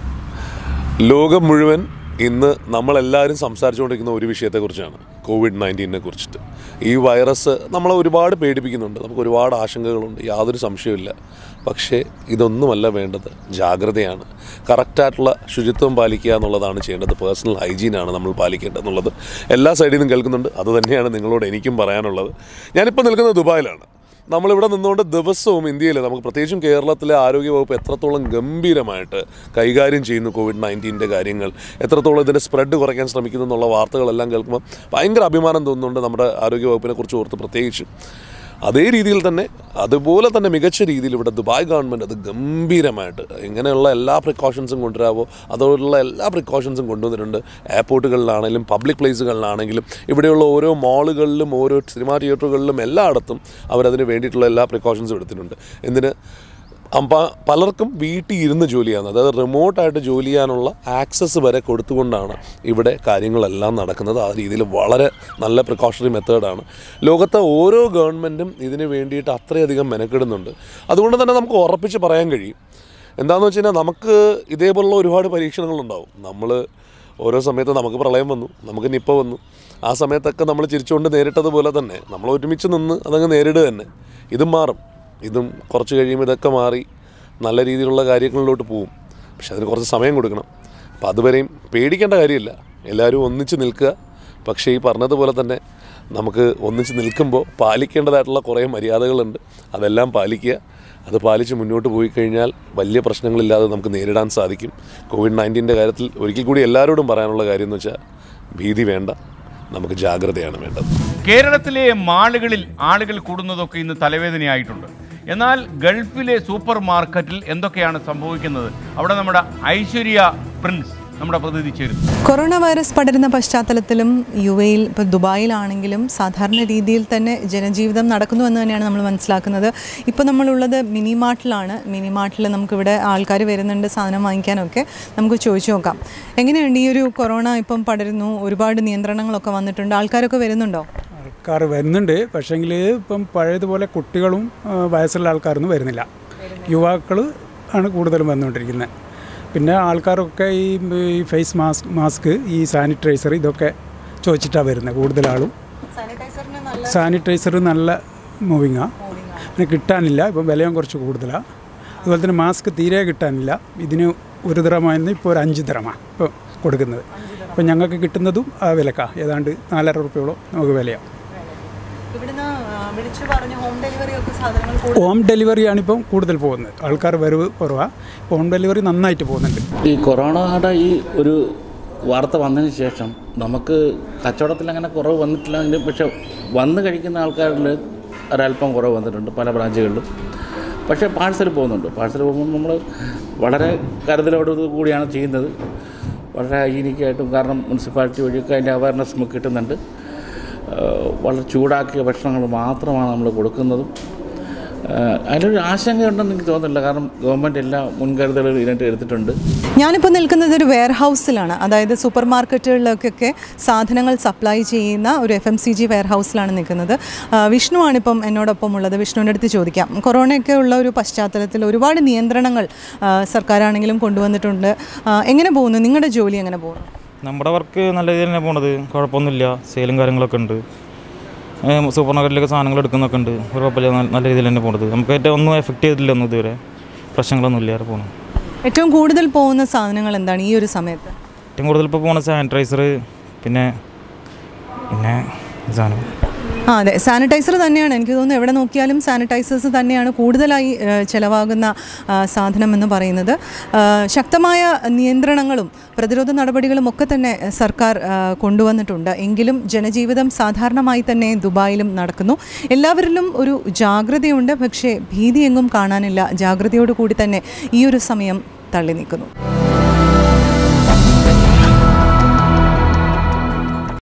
ലോകം മുഴുവൻ ഇന്ന് നമ്മളെല്ലാവരും സംസാരിച്ചുകൊണ്ടിരിക്കുന്ന ഒരു വിഷയത്തെക്കുറിച്ചാണ് കോവിഡ് നയൻറ്റീനെ കുറിച്ചിട്ട് ഈ വൈറസ് നമ്മളെ ഒരുപാട് പേടിപ്പിക്കുന്നുണ്ട് നമുക്ക് ഒരുപാട് ആശങ്കകളുണ്ട് യാതൊരു സംശയമില്ല പക്ഷേ ഇതൊന്നുമല്ല വേണ്ടത് ജാഗ്രതയാണ് കറക്റ്റായിട്ടുള്ള ശുചിത്വം പാലിക്കുക എന്നുള്ളതാണ് ചെയ്യേണ്ടത് പേഴ്സണൽ ഹൈജീനാണ് നമ്മൾ പാലിക്കേണ്ടത് എന്നുള്ളത് എല്ലാ സൈഡിൽ നിന്നും കേൾക്കുന്നുണ്ട് അതുതന്നെയാണ് നിങ്ങളോട് എനിക്കും പറയാനുള്ളത് ഞാനിപ്പോൾ നിൽക്കുന്നത് ദുബായിലാണ് നമ്മളിവിടെ നിന്നുകൊണ്ട് ദിവസവും ഇന്ത്യയിൽ നമുക്ക് പ്രത്യേകിച്ചും കേരളത്തിലെ ആരോഗ്യവകുപ്പ് എത്രത്തോളം ഗംഭീരമായിട്ട് കൈകാര്യം ചെയ്യുന്നു കോവിഡ് നയൻറ്റീൻ്റെ കാര്യങ്ങൾ എത്രത്തോളം ഇതിൻ്റെ സ്പ്രെഡ് കുറയ്ക്കാൻ ശ്രമിക്കുന്നു എന്നുള്ള വാർത്തകളെല്ലാം കേൾക്കുമ്പോൾ ഭയങ്കര അഭിമാനം തോന്നുന്നുണ്ട് നമ്മുടെ ആരോഗ്യവകുപ്പിനെ കുറിച്ച് ഓർത്ത് പ്രത്യേകിച്ചും അതേ രീതിയിൽ തന്നെ അതുപോലെ തന്നെ മികച്ച രീതിയിൽ ഇവിടെ ദുബായ് ഗവൺമെൻറ് അത് ഗംഭീരമായിട്ട് ഇങ്ങനെയുള്ള എല്ലാ പ്രിക്കോഷൻസും കൊണ്ടുവരാമോ അതുപോലുള്ള എല്ലാ പ്രിക്കോഷൻസും കൊണ്ടുവന്നിട്ടുണ്ട് എയർപോർട്ടുകളിലാണെങ്കിലും പബ്ലിക് പ്ലേസുകളിലാണെങ്കിലും ഇവിടെയുള്ള ഓരോ മാളുകളിലും ഓരോ സിനിമാ തിയേറ്ററുകളിലും എല്ലായിടത്തും അവരതിന് വേണ്ടിയിട്ടുള്ള എല്ലാ പ്രിക്കോഷൻസും എടുത്തിട്ടുണ്ട് എന്തിന് അമ്പ പലർക്കും വീട്ടിൽ ഇരുന്ന് ജോലി ചെയ്യുന്നത് അതായത് റിമോട്ടായിട്ട് ജോലി ചെയ്യാനുള്ള ആക്സസ് വരെ കൊടുത്തുകൊണ്ടാണ് ഇവിടെ കാര്യങ്ങളെല്ലാം നടക്കുന്നത് ആ രീതിയിൽ വളരെ നല്ല പ്രിക്കോഷണറി മെത്തേഡാണ് ലോകത്തെ ഓരോ ഗവൺമെൻറ്റും ഇതിന് വേണ്ടിയിട്ട് അത്രയധികം മെനക്കെടുന്നുണ്ട് അതുകൊണ്ട് തന്നെ നമുക്ക് ഉറപ്പിച്ച് പറയാൻ കഴിയും എന്താണെന്ന് വെച്ച് കഴിഞ്ഞാൽ നമുക്ക് ഇതേപോലുള്ള ഒരുപാട് പരീക്ഷണങ്ങളുണ്ടാവും നമ്മൾ ഓരോ സമയത്ത് നമുക്ക് പ്രളയം വന്നു നമുക്ക് നിപ്പ വന്നു ആ സമയത്തൊക്കെ നമ്മൾ ചിരിച്ചുകൊണ്ട് നേരിട്ടതുപോലെ തന്നെ നമ്മൾ ഒരുമിച്ച് നിന്ന് അതങ്ങ് നേരിടുക തന്നെ ഇതും മാറും ഇതും കുറച്ച് കഴിയുമ്പോൾ ഇതൊക്കെ മാറി നല്ല രീതിയിലുള്ള കാര്യങ്ങളിലോട്ട് പോവും പക്ഷെ അതിന് കുറച്ച് സമയം കൊടുക്കണം അപ്പോൾ അതുവരെയും പേടിക്കേണ്ട കാര്യമില്ല എല്ലാവരും ഒന്നിച്ച് നിൽക്കുക പക്ഷേ ഈ പറഞ്ഞതുപോലെ തന്നെ നമുക്ക് ഒന്നിച്ച് നിൽക്കുമ്പോൾ പാലിക്കേണ്ടതായിട്ടുള്ള കുറേ മര്യാദകളുണ്ട് അതെല്ലാം പാലിക്കുക അത് പാലിച്ച് മുന്നോട്ട് പോയി കഴിഞ്ഞാൽ വലിയ പ്രശ്നങ്ങളില്ലാതെ നമുക്ക് നേരിടാൻ സാധിക്കും കോവിഡ് നയൻറ്റീൻ്റെ കാര്യത്തിൽ ഒരിക്കൽ കൂടി എല്ലാവരോടും പറയാനുള്ള കാര്യം എന്ന് വെച്ചാൽ ഭീതി വേണ്ട നമുക്ക് ജാഗ്രതയാണ് വേണ്ടത് കേരളത്തിലെ മാളുകളിൽ ആളുകൾ കൂടുന്നതൊക്കെ ഇന്ന് തലവേദനയായിട്ടുണ്ട് എന്നാൽ ഗൾഫിലെ സൂപ്പർ മാർക്കറ്റിൽ എന്തൊക്കെയാണ് സംഭവിക്കുന്നത് അവിടെ നമ്മുടെ ഐശ്വര്യ പ്രിൻസ് നമ്മുടെ പ്രതിനിധി ചേരുന്നു കൊറോണ വൈറസ് പടരുന്ന പശ്ചാത്തലത്തിലും യു എയിൽ ഇപ്പോൾ ദുബായിലാണെങ്കിലും സാധാരണ രീതിയിൽ തന്നെ ജനജീവിതം നടക്കുന്നു എന്ന് തന്നെയാണ് നമ്മൾ മനസ്സിലാക്കുന്നത് ഇപ്പോൾ നമ്മളുള്ളത് മിനി മാർട്ടിലാണ് മിനി മാർട്ടിൽ നമുക്കിവിടെ ആൾക്കാർ വരുന്നുണ്ട് സാധനം വാങ്ങിക്കാനൊക്കെ നമുക്ക് ചോദിച്ചു നോക്കാം എങ്ങനെയുണ്ട് ഈ ഒരു കൊറോണ ഇപ്പം പടരുന്നു ഒരുപാട് നിയന്ത്രണങ്ങളൊക്കെ വന്നിട്ടുണ്ട് ആൾക്കാരൊക്കെ വരുന്നുണ്ടോ ആൾക്കാർ വരുന്നുണ്ട് പക്ഷേങ്കിൽ ഇപ്പം പഴയതുപോലെ കുട്ടികളും ആ, വയസ്സുള്ള ആൾക്കാരൊന്നും വരുന്നില്ല യുവാക്കൾ ആണ് കൂടുതലും വന്നുകൊണ്ടിരിക്കുന്നത് പിന്നെ ആൾക്കാരൊക്കെ ഈ ഈ ഫേസ് മാസ്ക് മാസ്ക് ഈ സാനിറ്റൈസർ ഇതൊക്കെ ചോദിച്ചിട്ടാണ് വരുന്നത് കൂടുതൽ ആളും സാനിറ്റൈസർ നല്ല മൂവിങ്ങാണ് പിന്നെ കിട്ടാനില്ല ഇപ്പം വിലയും കുറച്ച് കൂടുതലാണ് അതുപോലെ തന്നെ മാസ്ക് തീരെ കിട്ടാനില്ല ഇതിന് ഒരു ദിറമായിരുന്നു ഇപ്പോൾ ഒരു അഞ്ച് ദിറമാണ് ഇപ്പോൾ കൊടുക്കുന്നത് അപ്പോൾ ഞങ്ങൾക്ക് കിട്ടുന്നതും ആ വിലക്കാണ് ഏതാണ്ട് നാലര റുപ്യോളം നമുക്ക് വിലയാണ് ഇവിടുന്ന് വിളിച്ചു പറഞ്ഞ് ഹോം ഡെലിവറി ഒക്കെ സാധനങ്ങൾ ഹോം ഡെലിവറിയാണ് ഇപ്പം കൂടുതൽ പോകുന്നത് ആൾക്കാർ വരവ് കുറവാണ് ഇപ്പോൾ ഹോം ഡെലിവറി നന്നായിട്ട് പോകുന്നുണ്ട് ഈ കൊറോണയുടെ ഈ ഒരു വാർത്ത വന്നതിന് ശേഷം നമുക്ക് കച്ചവടത്തിൽ അങ്ങനെ കുറവ് വന്നിട്ടില്ലെങ്കിലും പക്ഷെ വന്ന് കഴിക്കുന്ന ആൾക്കാരിൽ ഒരല്പം കുറവ് വന്നിട്ടുണ്ട് പല ബ്രാഞ്ചുകളിലും പക്ഷേ പാഴ്സൽ പോകുന്നുണ്ട് പാഴ്സൽ പോകുമ്പോൾ നമ്മൾ വളരെ കരുതലോട് കൂടിയാണ് ചെയ്യുന്നത് വളരെ ഹൈജീനിക്കായിട്ടും കാരണം മുനിസിപ്പാലിറ്റി വഴിയൊക്കെ അതിൻ്റെ അവയർനെസ് നമുക്ക് കിട്ടുന്നുണ്ട് ഏഹ് വളരെ ചൂടാക്കിയ ഭക്ഷണങ്ങൾ മാത്രമാണ് നമ്മൾ കൊടുക്കുന്നതും ഏഹ് അതിലൊരു ആശങ്കയുണ്ടെന്ന് എനിക്ക് തോന്നുന്നില്ല കാരണം ഗവൺമെൻറ് എല്ലാ മുൻകരുതലുകളും ഇതിനായിട്ട് എടുത്തിട്ടുണ്ട് ഞാനിപ്പോൾ നിൽക്കുന്നത് ഒരു വെയർ ഹൗസിലാണ് അതായത് സൂപ്പർ മാർക്കറ്റുകളിലേക്കൊക്കെ സാധനങ്ങൾ സപ്ലൈ ചെയ്യുന്ന ഒരു എഫ് എം സി ജി വെയർ ഹൗസിലാണ് നിൽക്കുന്നത് ആ, വിഷ്ണുവാണിപ്പം എന്നോടൊപ്പം ഉള്ളത് വിഷ്ണുവിൻ്റെ അടുത്ത് ചോദിക്കാം കൊറോണയൊക്കെ ഉള്ള ഒരു പശ്ചാത്തലത്തിൽ ഒരുപാട് നിയന്ത്രണങ്ങൾ ആ, സർക്കാരാണെങ്കിലും കൊണ്ടുവന്നിട്ടുണ്ട് ആ, എങ്ങനെ പോകുന്നു നിങ്ങളുടെ ജോലി എങ്ങനെ പോകുന്നു നമ്മുടെ വർക്ക് നല്ല രീതിയിൽ തന്നെ പോണത് കുഴപ്പമൊന്നുമില്ല സെയിലും കാര്യങ്ങളൊക്കെ ഉണ്ട് ഏഹ് സൂപ്പർ മാർക്കറ്റിലൊക്കെ സാധനങ്ങൾ എടുക്കുന്നൊക്കെ ഉണ്ട് ഒരു കുഴപ്പമില്ല നല്ല- നല്ല രീതിയിൽ തന്നെ പോണത് നമുക്ക് ഏറ്റവും ഒന്നും എഫക്റ്റ് ചെയ്തിട്ടില്ല ഒന്നും ഇതുവരെ പ്രശ്നങ്ങളൊന്നും ഇല്ലാതെ പോകണം ഏറ്റവും കൂടുതൽ പോകുന്ന സാധനങ്ങൾ എന്താണ് ഈ ഒരു സമയത്ത് ഏറ്റവും കൂടുതൽ ഇപ്പോൾ പോണ സാനിറ്റൈസർ പിന്നെ പിന്നെ സാധനം ആ അതെ സാനിറ്റൈസർ തന്നെയാണ് എനിക്ക് തോന്നുന്നു എവിടെ നോക്കിയാലും സാനിറ്റൈസേഴ്സ് തന്നെയാണ് കൂടുതലായി ഏഹ്, ചിലവാകുന്ന ആ, സാധനം എന്ന് പറയുന്നത് ആ, ശക്തമായ നിയന്ത്രണങ്ങളും പ്രതിരോധ നടപടികളും ഒക്കെ തന്നെ സർക്കാർ ആ, കൊണ്ടുവന്നിട്ടുണ്ട് എങ്കിലും ജനജീവിതം സാധാരണമായി തന്നെ ദുബായിലും നടക്കുന്നു എല്ലാവരിലും ഒരു ജാഗ്രതയുണ്ട് പക്ഷേ ഭീതി എങ്ങും കാണാനില്ല ജാഗ്രതയോടു കൂടി തന്നെ ഈ ഒരു സമയം തള്ളി നീക്കുന്നു